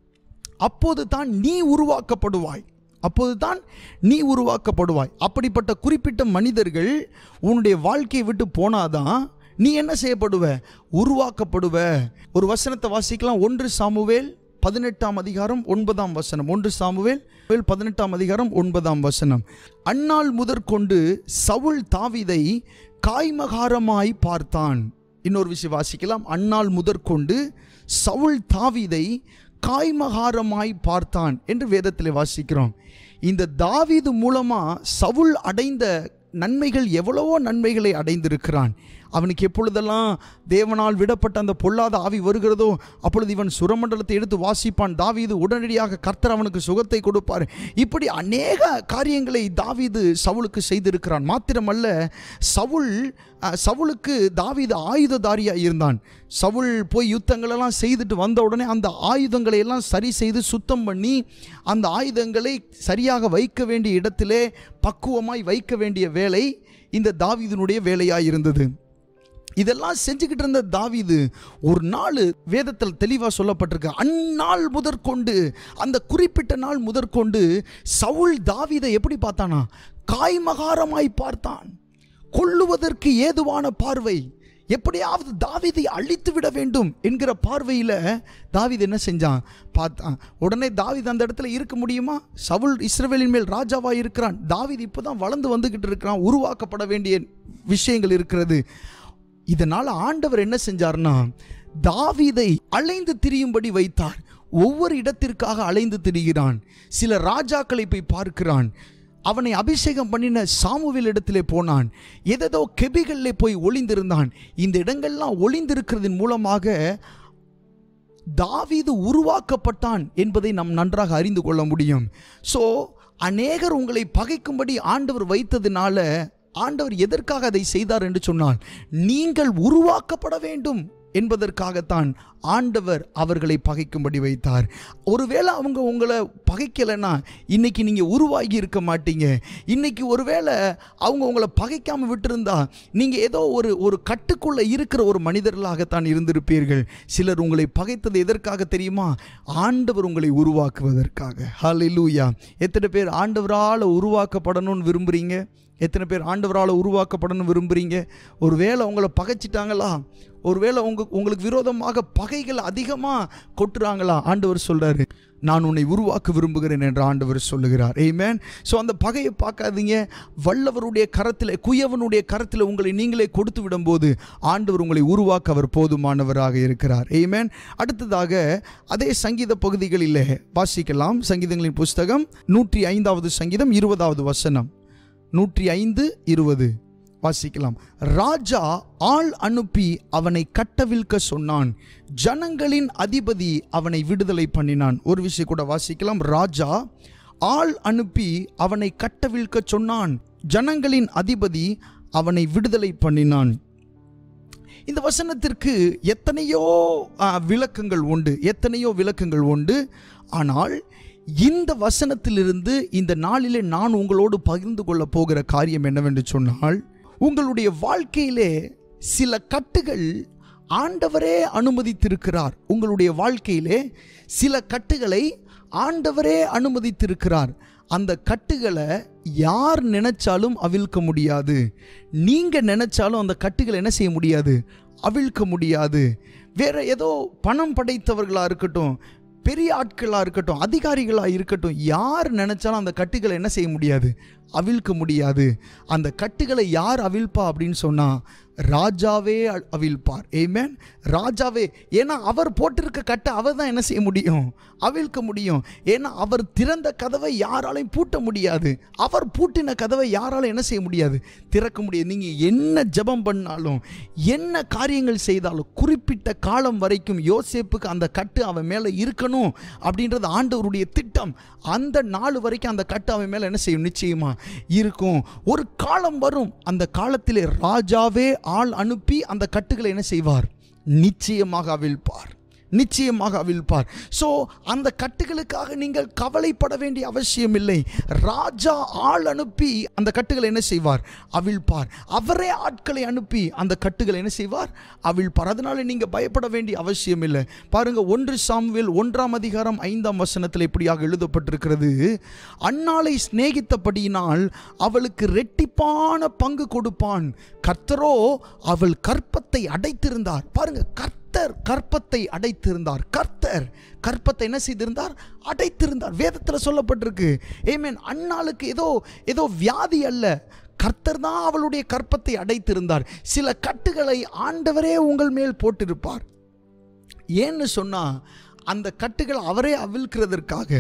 அப்போது தான் நீ உருவாக்கப்படுவாய் அப்போது தான் நீ உருவாக்கப்படுவாய் அப்படிப்பட்ட குறிப்பிட்ட மனிதர்கள் உன்னுடைய வாழ்க்கையை விட்டு போனாதான் நீ என்ன செய்யப்படுவ உருவாக்கப்படுவ ஒரு வசனத்தை வாசிக்கலாம் ஒன்று சாமுவேல் பதினெட்டாம் அதிகாரம் ஒன்பதாம் வசனம் ஒன்று சாமுவேல் பதினெட்டாம் அதிகாரம் ஒன்பதாம் வசனம் அந்நாள் முதற்கொண்டு சவுல் தாவிதை காய்மகாரமாய் பார்த்தான் இன்னொரு விஷயம் வாசிக்கலாம் அந்நாள் முதற்கொண்டு சவுல் தாவிதை காய்மகாரமாய் பார்த்தான் என்று வேதத்தில் வாசிக்கிறோம் இந்த தாவீது மூலமா சவுல் அடைந்த நன்மைகள் எவ்வளவோ நன்மைகளை அடைந்திருக்கிறான் அவனுக்கு எப்பொழுதெல்லாம் தேவனால் விடப்பட்ட அந்த பொல்லாத ஆவி வருகிறதோ அப்பொழுது இவன் சுரமண்டலத்தை எடுத்து வாசிப்பான் தாவீது உடனடியாக கர்த்தர் அவனுக்கு சுகத்தை கொடுப்பார் இப்படி அநேக காரியங்களை தாவீது சவுலுக்கு செய்திருக்கிறான் மாத்திரமல்ல சவுல் அஹ், சவுலுக்கு தாவீது ஆயுததாரியாக இருந்தான் சவுல் போய் யுத்தங்களெல்லாம் செய்துட்டு வந்த உடனே அந்த ஆயுதங்களை எல்லாம் சரி செய்து சுத்தம் பண்ணி அந்த ஆயுதங்களை சரியாக வைக்க வேண்டிய இடத்திலே பக்குவமாய் வைக்க வேண்டிய வேலை இந்த தாவீதினுடைய வேலையாக இருந்தது இதெல்லாம் செஞ்சுக்கிட்டு இருந்த தாவீது ஒரு நாள் வேதத்தில் தெளிவாக சொல்லப்பட்டிருக்கு அந்நாள் முதற்கொண்டு அந்த குறிப்பிட்ட நாள் முதற்கொண்டு சவுல் தாவீதை எப்படி பார்த்தானா காய்மகாரமாய் பார்த்தான் கொல்லுவதற்கு ஏதுவான பார்வை எப்படியாவது தாவீதை அழித்து விட வேண்டும் என்கிற பார்வையில் தாவீது என்ன செஞ்சான் பார்த்தான் உடனே தாவீது அந்த இடத்துல இருக்க முடியுமா சவுல் இஸ்ரவேலின் மேல் ராஜாவா இருக்கிறான் தாவீது இப்போதான் வளர்ந்து வந்துகிட்டு இருக்கிறான் உருவாக்கப்பட வேண்டிய விஷயங்கள் இருக்கிறது இதனால் ஆண்டவர் என்ன செஞ்சார்னா தாவீதை அலைந்து திரியும்படி வைத்தார் ஒவ்வொரு இடத்திற்காக அலைந்து திரிகிறான் சில ராஜாக்களை போய் பார்க்கிறான் அவனை அபிஷேகம் பண்ணின சாமுவேல் இடத்திலே போனான் எதோ கெபிகளிலே போய் ஒளிந்திருந்தான் இந்த இடங்கள்லாம் ஒளிந்திருக்கிறதன் மூலமாக தாவீது உருவாக்கப்பட்டான் என்பதை நாம் நன்றாக அறிந்து கொள்ள முடியும் ஸோ அநேகர் உங்களை பகைக்கும்படி ஆண்டவர் வைத்ததினால ஆண்டவர் எதற்காக அதை செய்தார் என்று சொன்னால் நீங்கள் உருவாக்கப்பட வேண்டும் என்பதற்காகத்தான் ஆண்டவர் அவர்களை பகைக்கும்படி வைத்தார் ஒருவேளை அவங்க உங்களை பகைக்கலைன்னா இன்னைக்கு நீங்கள் உருவாகி இருக்க மாட்டீங்க இன்னைக்கு ஒருவேளை அவங்க உங்களை பகைக்காமல் விட்டிருந்தா நீங்கள் ஏதோ ஒரு ஒரு கட்டுக்குள்ளே இருக்கிற ஒரு மனிதர்களாகத்தான் இருந்திருப்பீர்கள் சிலர் உங்களை பகைத்தது எதற்காக தெரியுமா ஆண்டவர் உங்களை உருவாக்குவதற்காக ஹalleluya எத்தனை பேர் ஆண்டவரால் உருவாக்கப்படணும்னு விரும்புகிறீங்க எத்தனை பேர் ஆண்டவரால் உருவாக்கப்படணும்னு விரும்புகிறீங்க ஒருவேளை உங்களை பகைச்சிட்டாங்களா ஒருவேளை உங்க உங்களுக்கு விரோதமாக பகைகள் அதிகமாக கொட்டுறாங்களா ஆண்டவர் சொல்றாரு நான் உன்னை உருவாக்க விரும்புகிறேன் என்று ஆண்டவர் சொல்லுகிறார் ஏமேன் ஸோ அந்த பகையை பார்க்காதீங்க வல்லவருடைய கரத்தில் குயவனுடைய கரத்தில் உங்களை நீங்களே கொடுத்து விடும்போது ஆண்டவர் உங்களை உருவாக்க அவர் போதுமானவராக இருக்கிறார் ஏமேன் அடுத்ததாக அதே சங்கீத பகுதிகளில் வாசிக்கலாம் சங்கீதங்களின் புஸ்தகம் நூற்றி ஐந்தாவது சங்கீதம் இருபதாவது வசனம் நூற்றி ஐந்து இருபது வாசிக்கலாம் ராஜா ஆள் அனுப்பி அவனை கட்டவிழ்க்க சொன்னான் ஜனங்களின் அதிபதி அவனை விடுதலை பண்ணினான் ஒரு விஷயம் கூட வாசிக்கலாம் ராஜா ஆள் அனுப்பி அவனை கட்டவிழ்க்க சொன்னான் ஜனங்களின் அதிபதி அவனை விடுதலை பண்ணினான் இந்த வசனத்திற்கு எத்தனையோ ஆ, விளக்கங்கள் உண்டு எத்தனையோ விளக்கங்கள் உண்டு ஆனால் இந்த வசனத்திலிருந்து இந்த நாளிலே நான் உங்களோடு பகிர்ந்து கொள்ள போகிற காரியம் என்னவென்று சொன்னால் உங்களுடைய வாழ்க்கையிலே சில கட்டுகள் ஆண்டவரே அனுமதித்திருக்கிறார் உங்களுடைய வாழ்க்கையிலே சில கட்டுகளை ஆண்டவரே அனுமதித்திருக்கிறார் அந்த கட்டுகளை யார் நினைச்சாலும் அவிழ்க்க முடியாது நீங்க நினைச்சாலும் அந்த கட்டுகளை என்ன செய்ய முடியாது அவிழ்க்க முடியாது வேற ஏதோ பணம் படைத்தவர்களா இருக்கட்டும் பெரிய ஆட்களாக இருக்கட்டும் அதிகாரிகளாக இருக்கட்டும் யார் நினைச்சாலும் அந்த கட்டுகளை என்ன செய்ய முடியாது அவிழ்க்க முடியாது அந்த கட்டுகளை யார் அவிழ்ப்பா அப்படின்னு சொன்னா ராஜாவே அ- அவிழ்ப்பார் ஏமேன் ராஜாவே ஏன்னா அவர் போட்டிருக்க கட்டை அவர் தான் என்ன செய்ய முடியும் அவிழ்க்க முடியும் ஏன்னா அவர் திறந்த கதவை யாராலையும் பூட்ட முடியாது அவர் பூட்டின கதவை யாராலும் என்ன செய்ய முடியாது திறக்க முடியாது நீங்கள் என்ன ஜெபம் பண்ணாலும் என்ன காரியங்கள் செய்தாலும் குறிப்பிட்ட காலம் வரைக்கும் யோசேப்புக்கு அந்த கட்டு அவன் மேலே இருக்கணும் அப்படின்றது ஆண்டவருடைய திட்டம் அந்த நாள் வரைக்கும் அந்த கட்டு அவன் மேலே என்ன செய்யும் நிச்சயமா இருக்கும் ஒரு காலம் வரும் அந்த காலத்திலே ராஜாவே ஆள் அனுப்பி அந்த கட்டுகளை என்ன செய்வார் நிச்சயமாக அவிழ்ப்பார் நிச்சயமாக அவிழ்ப்பார் ஸோ அந்த கட்டுகளுக்காக நீங்கள் கவலைப்பட வேண்டிய அவசியம் இல்லை ராஜா ஆள் அனுப்பி அந்த கட்டுகளை என்ன செய்வார் அவிழ்ப்பார் அவரே ஆட்களை அனுப்பி அந்த கட்டுகளை என்ன செய்வார் அவிழ்ப்பார் அதனால நீங்கள் பயப்பட வேண்டிய அவசியம் இல்லை பாருங்க ஒன்று சாமுவேல் ஒன்றாம் அதிகாரம் ஐந்தாம் வசனத்தில் இப்படியாக எழுதப்பட்டிருக்கிறது அன்னாளை சிநேகித்தபடியினால் அவளுக்கு ரெட்டிப்பான பங்கு கொடுப்பான் கர்த்தரோ அவள் கற்பத்தை அடைத்திருந்தார் பாருங்க கர்த்தர் கற்பத்தை அடைத்திருந்தார் கர்த்தர் கற்பத்தை என்ன செய்திருந்தார் அடைத்திருந்தார் வேதத்தில் சொல்லப்பட்டிருக்கு ஏமேன் அன்னாளுக்கு ஏதோ ஏதோ வியாதி அல்ல கர்த்தர் தான் அவளுடைய கற்பத்தை அடைத்திருந்தார் சில கட்டுகளை ஆண்டவரே உங்கள் மேல் போட்டிருப்பார் ஏன்னு சொன்னா அந்த கட்டுகள் அவரே அவிழ்க்கிறதற்காக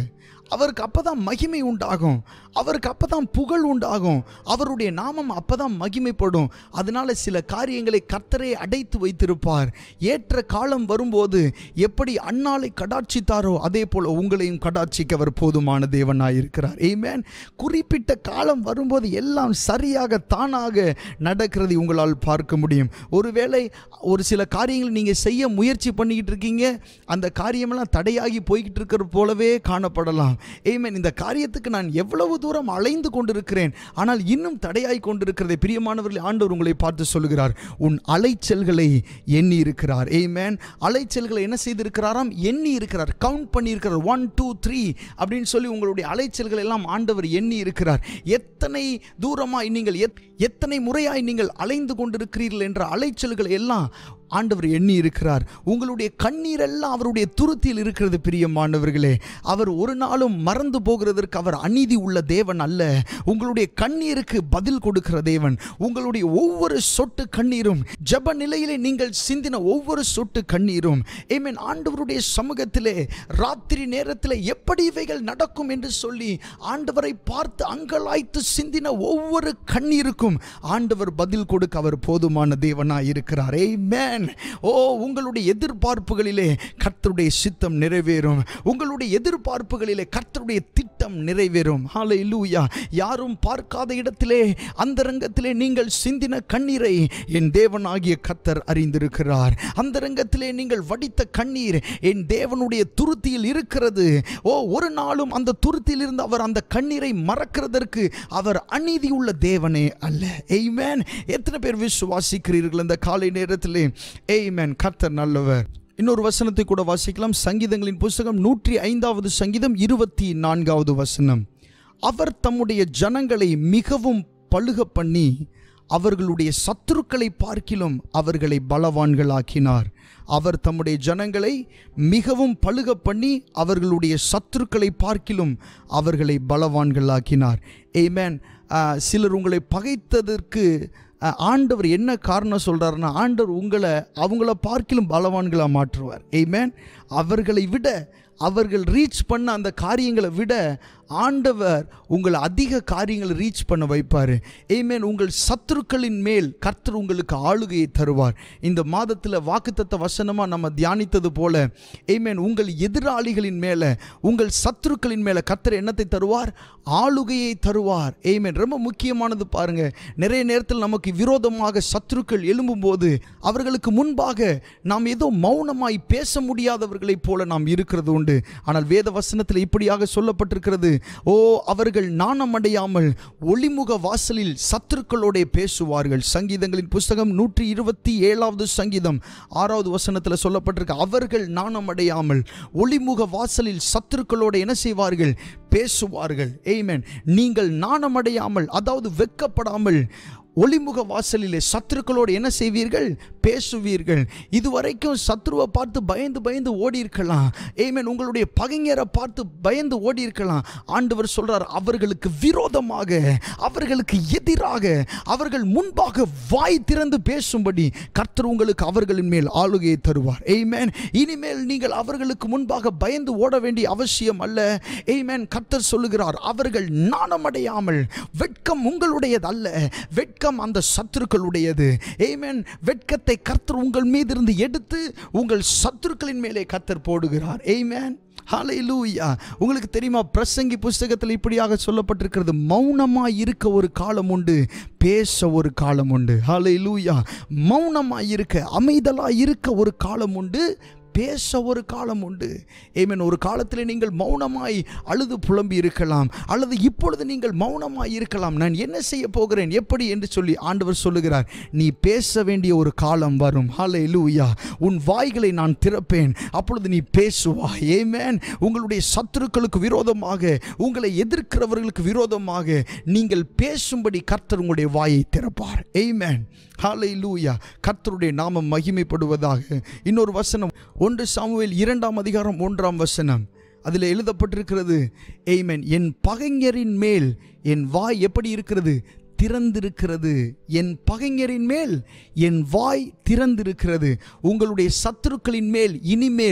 அவருக்கு அப்பதான் மகிமை உண்டாகும் அவருக்கு அப்பதான் புகழ் உண்டாகும் அவருடைய நாமம் அப்பதான் மகிமைப்படும் அதனால சில காரியங்களை கர்த்தரே அடைத்து வைத்திருப்பார் ஏற்ற காலம் வரும்போது எப்படி அன்னாலை கடாட்சித்தாரோ அதே போல உங்களையும் கடாட்சிக்க அவர் போதுமான தேவனாய் இருக்கிறார் ஏமேன் குறிப்பிட்ட காலம் வரும்போது எல்லாம் சரியாக தானாக நடக்கிறதை உங்களால் பார்க்க முடியும் ஒருவேளை ஒரு சில காரியங்களை நீங்கள் செய்ய முயற்சி பண்ணிக்கிட்டு இருக்கீங்க அந்த காரியமெல்லாம் தடையாகி போய்கிட்டு இருக்கிற போலவே காணப்படலாம் ஏமேன் இந்த காரியத்துக்கு நான் எவ்வளவு தூரம் அலைந்து கொண்டிருக்கிறேன் ஆனால் இன்னும் தடையாய் கொண்டிருக்கிறதை பிரியமானவர்கள் ஆண்டவர் உங்களை பார்த்து சொல்லுகிறார் உன் அலைச்சல்களை எண்ணி இருக்கிறார் ஏமேன் அலைச்சல்களை என்ன செய்திருக்கிறாராம் எண்ணி இருக்கிறார் கவுண்ட் பண்ணியிருக்கிறார் ஒன் டூ த்ரீ அப்படின்னு சொல்லி உங்களுடைய அலைச்சல்கள் எல்லாம் ஆண்டவர் எண்ணி இருக்கிறார் எத்தனை தூரமாய் நீங்கள் எத்- எத்தனை முறையாய் நீங்கள் அலைந்து கொண்டிருக்கிறீர்கள் என்ற அலைச்சல்கள் எல்லாம் ஆண்டவர் எண்ணி இருக்கிறார் உங்களுடைய கண்ணீர் எல்லாம் அவருடைய துருத்தியில் இருக்கிறது பிரியமானவர்களே அவர் ஒரு நாளும் மறந்து போகிறதற்கு அவர் அநீதி உள்ள தேவன் அல்ல உங்களுடைய கண்ணீருக்கு பதில் கொடுக்கிற தேவன் உங்களுடைய ஒவ்வொரு சொட்டு கண்ணீரும் ஜெப நிலையிலே நீங்கள் சிந்தின ஒவ்வொரு சொட்டு கண்ணீரும் ஏமேன் ஆண்டவருடைய சமூகத்திலே ராத்திரி நேரத்தில் எப்படி இவைகள் நடக்கும் என்று சொல்லி ஆண்டவரை பார்த்து அங்கலாய்த்து சிந்தின ஒவ்வொரு கண்ணீருக்கும் ஆண்டவர் பதில் கொடுக்க அவர் போதுமான தேவனாய் இருக்கிறார் ஆமென் ஓ உங்களுடைய எதிர்பார்ப்புகளிலே கர்த்தருடைய சித்தம் நிறைவேறும் உங்களுடைய எதிர்பார்ப்புகளிலே கர்த்தருடைய திட்டம் நிறைவேறும் ஹalleluya யாரும் பார்க்காத இடத்திலே அந்த ரங்கத்திலே நீங்கள் சிந்தின கண்ணீரை என் தேவனாகிய கர்த்தர் அறிந்திருக்கிறார் அந்த ரங்கத்திலே நீங்கள் வடித்த கண்ணீர் என் தேவனுடைய துருத்தியில் இருக்கிறது ஓ ஒரு நாளும் அந்த துருத்தியில் இருந்து அவர் அந்த கண்ணீரை மறக்கிறதற்கு அவர் அநீதி உள்ள தேவனே அல்ல எய்மேன் எத்தனை பேர் விசுவாசிக்கிறீர்கள் இந்த காலை நேரத்திலே எய்மேன் கர்த்தர் நல்லவர் இன்னொரு வசனத்தை கூட வாசிக்கலாம் சங்கீதங்களின் புஸ்தகம் நூற்றி ஐந்தாவது சங்கீதம் இருபத்தி நான்காவது வசனம் அவர் தம்முடைய ஜனங்களை மிகவும் பழுக பண்ணி அவர்களுடைய சத்துருக்களை பார்க்கிலும் அவர்களை பலவான்களாக்கினார் அவர் தம்முடைய ஜனங்களை மிகவும் பழுக பண்ணி அவர்களுடைய சத்துருக்களை பார்க்கிலும் அவர்களை பலவான்களாக்கினார் ஏமேன் சிலர் உங்களை பகைத்ததற்கு அஹ், ஆண்டவர் என்ன காரணம் சொல்றாருன்னா ஆண்டவர் உங்களை அவங்கள பார்க்கிலும் பலவான்களாக மாற்றுவார் ஏமேன் அவர்களை விட அவர்கள் ரீச் பண்ண அந்த காரியங்களை விட ஆண்டவர் உங்களை அதிக காரியங்களை ரீச் பண்ண வைப்பார் ஏமேன் உங்கள் சத்துருக்களின் மேல் கர்த்தர் உங்களுக்கு ஆளுகையை தருவார் இந்த மாதத்தில் வாக்குத்தத்த வசனமாக நம்ம தியானித்தது போல ஏமேன் உங்கள் எதிராளிகளின் மேலே உங்கள் சத்துருக்களின் மேலே கர்த்தர் என்னத்தை தருவார் ஆளுகையை தருவார் ஏமேன் ரொம்ப முக்கியமானது பாருங்க நிறைய நேரத்தில் நமக்கு விரோதமாக சத்துருக்கள் எழும்பும்போது அவர்களுக்கு முன்பாக நாம் ஏதோ மௌனமாய் பேச முடியாதவர்களைப் போல நாம் இருக்கிறது உண்டு ஆனால் வேத வசனத்தில் இப்படியாக சொல்லப்பட்டிருக்கிறது ஓ அவர்கள் நாணமடையாமல் ஒளிமுக வாசலில் சத்துருக்களோட பேசுவார்கள் சங்கீதங்களின் புஸ்தகம் நூற்றி இருபத்தி ஏழாவது சங்கீதம் ஆறாவது வசனத்தில் சொல்லப்பட்டிருக்கு அவர்கள் நாணமடையாமல் ஒளிமுக வாசலில் சத்துருக்களோட என்ன செய்வார்கள் பேசுவார்கள் ஏமேன் நீங்கள் நாணமடையாமல் அதாவது வெட்கப்படாமல் ஒளிமுக வாசலிலே சத்துருக்களோடு என்ன செய்வீர்கள் பேசுவீர்கள் இதுவரைக்கும் சத்ருவை பார்த்து பயந்து பயந்து ஓடி இருக்கலாம் ஏமேன் உங்களுடைய பகைஞரை பார்த்து பயந்து ஓடி இருக்கலாம் ஆண்டவர் சொல்றார் அவர்களுக்கு விரோதமாக அவர்களுக்கு எதிராக அவர்கள் முன்பாக வாய் திறந்து பேசும்படி கர்த்தர் உங்களுக்கு அவர்களின் மேல் ஆளுகையை தருவார் ஏமேன் இனிமேல் நீங்கள் அவர்களுக்கு முன்பாக பயந்து ஓட வேண்டிய அவசியம் அல்ல ஏமேன் கர்த்தர் சொல்லுகிறார் அவர்கள் நாணமடையாமல் வெட்கம் உங்களுடையது அல்ல வெட்கம் அந்த சத்துருக்களுடையது ஏமேன் வெட்கத்தை கர்த்தர் உங்கள் மீது இருந்து எடுத்து உங்கள் சத்துருக்களின் மேலே கர்த்தர் போடுகிறார் ஏமேன் ஹalleluya உங்களுக்கு தெரியுமா பிரசங்கி புஸ்தகத்தில் இப்படியாக சொல்லப்பட்டிருக்கிறது மௌனமாக இருக்க ஒரு காலம் உண்டு பேச ஒரு காலம் உண்டு ஹalleluya மௌனமாக இருக்க அமைதலாக இருக்க ஒரு காலம் உண்டு பேச ஒரு காலம் உண்டு ஏமேன் ஒரு காலத்தில் நீங்கள் மௌனமாய் அழுது புலம்பி இருக்கலாம் அல்லது இப்பொழுது நீங்கள் மௌனமாய் இருக்கலாம் நான் என்ன செய்ய போகிறேன் எப்படி என்று சொல்லி ஆண்டவர் சொல்லுகிறார் நீ பேச வேண்டிய ஒரு காலம் வரும் ஹலே லூயா உன் வாய்களை நான் திறப்பேன் அப்பொழுது நீ பேசுவாய் ஏமேன் உங்களுடைய சத்துருக்களுக்கு விரோதமாக உங்களை எதிர்க்கிறவர்களுக்கு விரோதமாக நீங்கள் பேசும்படி கர்த்தர் உங்களுடைய வாயை திறப்பார் ஏமேன் ஹாலை லூயா கர்த்தருடைய நாமம் மகிமைப்படுவதாக இன்னொரு வசனம் ஒன்று சாமுவேல் இரண்டாம் அதிகாரம் ஒன்றாம் வசனம் அதில் எழுதப்பட்டிருக்கிறது ஏமேன் என் பகைஞரின் மேல் என் வாய் எப்படி இருக்கிறது திறந்திருக்கிறது என் பகைஞரின் மேல் என் வாய் திறந்திருக்கிறது உங்களுடைய சத்துருக்களின் மேல் இனிமேல்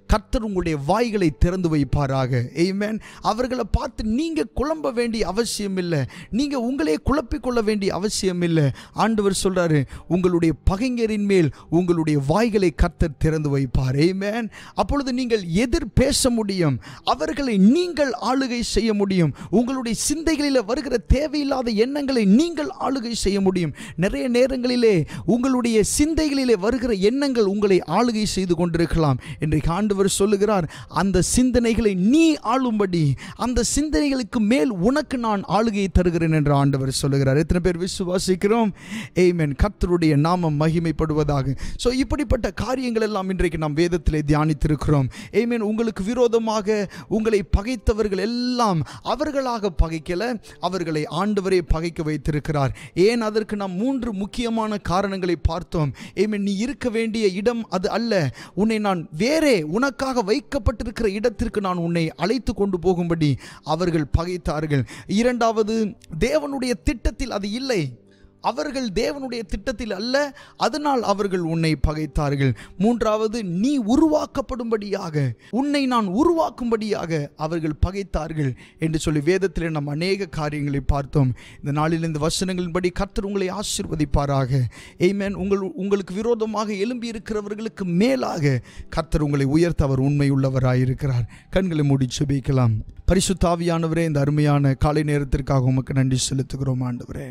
கர்த்தர் உங்களுடைய வாய்களை திறந்து வைப்பாராக ஏமேன் அவர்களை பார்த்து நீங்கள் குழம்ப வேண்டிய அவசியம் இல்லை நீங்கள் உங்களே குழப்பிக் கொள்ள வேண்டிய அவசியம் இல்லை ஆண்டவர் சொல்றாரு உங்களுடைய பகைஞரின் மேல் உங்களுடைய வாய்களை கர்த்தர் திறந்து வைப்பார் ஏமேன் அப்பொழுது நீங்கள் எதிர் பேச முடியும் அவர்களை நீங்கள் ஆளுகை செய்ய முடியும் உங்களுடைய சிந்தைகளில் வருகிற தேவையில்லாத எண்ணங்களை நீங்கள் ஆளுகை செய்ய முடியும் நிறைய நேரங்களிலே உங்களுடைய சிந்தைகளிலே வருகிற எண்ணங்கள் உங்களை ஆளுகை செய்து கொண்டிருக்கலாம் இன்றைக்கு ஆண்டவர் சொல்லுகிறார் அந்த சிந்தனைகளை நீ ஆளும்படி அந்த சிந்தனைகளுக்கு மேல் உனக்கு நான் ஆளுகையை தருகிறேன் என்று ஆண்டவர் சொல்லுகிறார் எத்தனை பேர் விசுவாசிக்கிறோம் ஏமேன் கர்த்தருடைய நாமம் மகிமைப்படுவதாக ஸோ இப்படிப்பட்ட காரியங்கள் எல்லாம் இன்றைக்கு நாம் வேதத்திலே தியானித்திருக்கிறோம் ஏமேன் உங்களுக்கு விரோதமாக உங்களை பகைத்தவர்கள் எல்லாம் அவர்களாக பகைக்கல அவர்களை ஆண்டவரே பகைக்க வைத்திருக்கிறார் ஏன் அதற்கு நாம் மூன்று முக்கியமான காரணங்களை பார்த்தோம் ஏமேன் நீ இருக்க வேண்டிய இடம் அது அல்ல உன்னை நான் வேறே உனக்காக வைக்கப்பட்டிருக்கிற இடத்திற்கு நான் உன்னை அழைத்து கொண்டு போகும்படி அவர்கள் பகைத்தார்கள் இரண்டாவது தேவனுடைய திட்டத்தில் அது இல்லை அவர்கள் தேவனுடைய திட்டத்தில் அல்ல அதனால் அவர்கள் உன்னை பகைத்தார்கள் மூன்றாவது நீ உருவாக்கப்படும்படியாக உன்னை நான் உருவாக்கும்படியாக அவர்கள் பகைத்தார்கள் என்று சொல்லி வேதத்தில் நாம் அநேக காரியங்களை பார்த்தோம் இந்த நாளில் இந்த வசனங்களின்படி கர்த்தர் உங்களை ஆசிர்வதிப்பாராக ஏமேன் உங்கள் உங்களுக்கு விரோதமாக எழும்பி இருக்கிறவர்களுக்கு மேலாக கர்த்தர் உங்களை உயர்த்த அவர் உண்மை உள்ளவராயிருக்கிறார் கண்களை மூடி செபிக்கலாம் பரிசுத்தாவியானவரே இந்த அருமையான காலை நேரத்திற்காக உமக்கு நன்றி செலுத்துகிறோம் ஆண்டவரே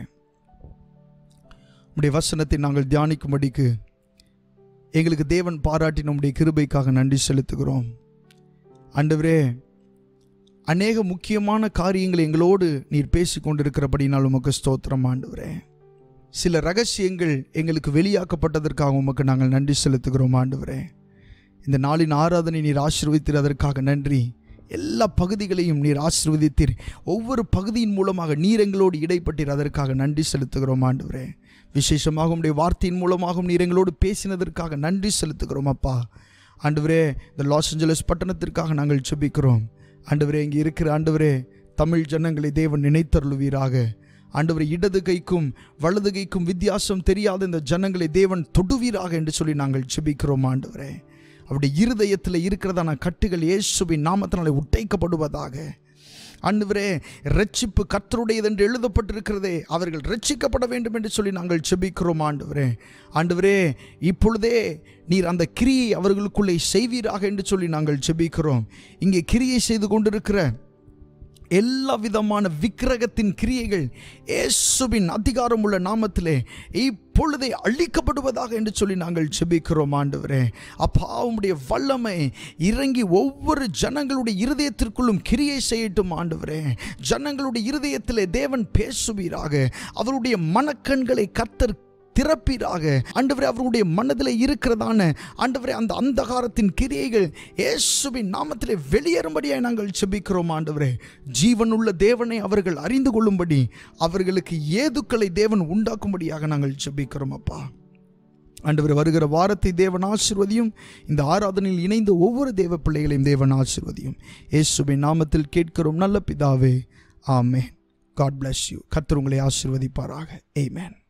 உடைய வசனத்தை நாங்கள் தியானிக்கும்படிக்கு எங்களுக்கு தேவன் பாராட்டின உடைய கிருபைக்காக நன்றி செலுத்துகிறோம் ஆண்டவரே அநேக முக்கியமான காரியங்களை எங்களோடு நீர் பேசி கொண்டிருக்கிறபடினால் உமக்கு ஸ்தோத்திரம் ஆண்டவரே சில ரகசியங்கள் எங்களுக்கு வெளியாக்கப்பட்டதற்காக உமக்கு நாங்கள் நன்றி செலுத்துகிறோம் ஆண்டவரே இந்த நாளின் ஆராதனை நீர் ஆசீர்வதித்தீர் அதற்காக நன்றி எல்லா பகுதிகளையும் நீர் ஆசீர்வதித்தீர் ஒவ்வொரு பகுதியின் மூலமாக நீர் எங்களோடு இடைப்பட்டீர் அதற்காக நன்றி செலுத்துகிறோம் ஆண்டவரே விசேஷமாக உடைய வார்த்தையின் மூலமாகவும் நீர் எங்களோடு பேசினதற்காக நன்றி செலுத்துகிறோம் அப்பா ஆண்டவரே இந்த லாஸ் ஏஞ்சலஸ் பட்டணத்திற்காக நாங்கள் செபிக்கிறோம் ஆண்டவரே இங்கே இருக்கிற ஆண்டவரே தமிழ் ஜனங்களை தேவன் நினைத்தருளுவீராக ஆண்டவரை இடது கைக்கும் வலது கைக்கும் வித்தியாசம் தெரியாத இந்த ஜனங்களை தேவன் தொடுவீராக என்று சொல்லி நாங்கள் செபிக்கிறோம் ஆண்டவரே அவருடைய இருதயத்தில் இருக்கிறதான கட்டுகள் இயேசுவின் நாமத்தினாலே உட்டைக்கப்படுவதாக ஆண்டவரே ரட்சிப்பு கர்த்தருடையது என்று எழுதப்பட்டிருக்கிறதே அவர்கள் ரட்சிக்கப்பட வேண்டும் என்று சொல்லி நாங்கள் செபிக்கிறோம் ஆண்டவரே ஆண்டவரே இப்பொழுதே நீர் அந்த கிரியை அவர்களுக்குள்ளே செய்வீராக என்று சொல்லி நாங்கள் செபிக்கிறோம் இங்கே கிரியை செய்து கொண்டிருக்கிற எல்லா விதமான விக்கிரகத்தின் கிரியைகள் இயேசுவின் அதிகாரம் உள்ள நாமத்திலே இப்பொழுதே அழிக்கப்படுவதாக என்று சொல்லி நாங்கள் செபிக்கிறோம் ஆண்டவரே அப்பா உம்முடைய வல்லமை இறங்கி ஒவ்வொரு ஜனங்களுடைய இருதயத்திற்குள்ளும் கிரியை செய்யட்டும் ஆண்டவரே ஜனங்களுடைய இருதயத்திலே தேவன் பேசுவீராக அவருடைய மனக்கண்களை கத்தர் திறப்பீராக ஆண்டவரே அவருடைய மனதில் இருக்கிறதான ஆண்டவரே அந்த அந்தகாரத்தின் கிரியைகள் இயேசுவின் நாமத்திலே வெளியேறும்படியாக நாங்கள் செபிக்கிறோம் ஆண்டவரே ஜீவனுள்ள தேவனை அவர்கள் அறிந்து கொள்ளும்படி அவர்களுக்கு ஏதுக்களை தேவன் உண்டாக்கும்படியாக நாங்கள் செபிக்கிறோம் அப்பா ஆண்டவர் வருகிற வாரத்தை தேவன் ஆசிர்வதியும் இந்த ஆராதனையில் இணைந்த ஒவ்வொரு தேவ பிள்ளைகளையும் தேவன் ஆசிர்வதியும் இயேசுவின் நாமத்தில் கேட்கிறோம் நல்ல பிதாவே ஆமே காட் bless யூ கர்த்தர் உங்களை ஆசிர்வதிப்பாராக ஆமென்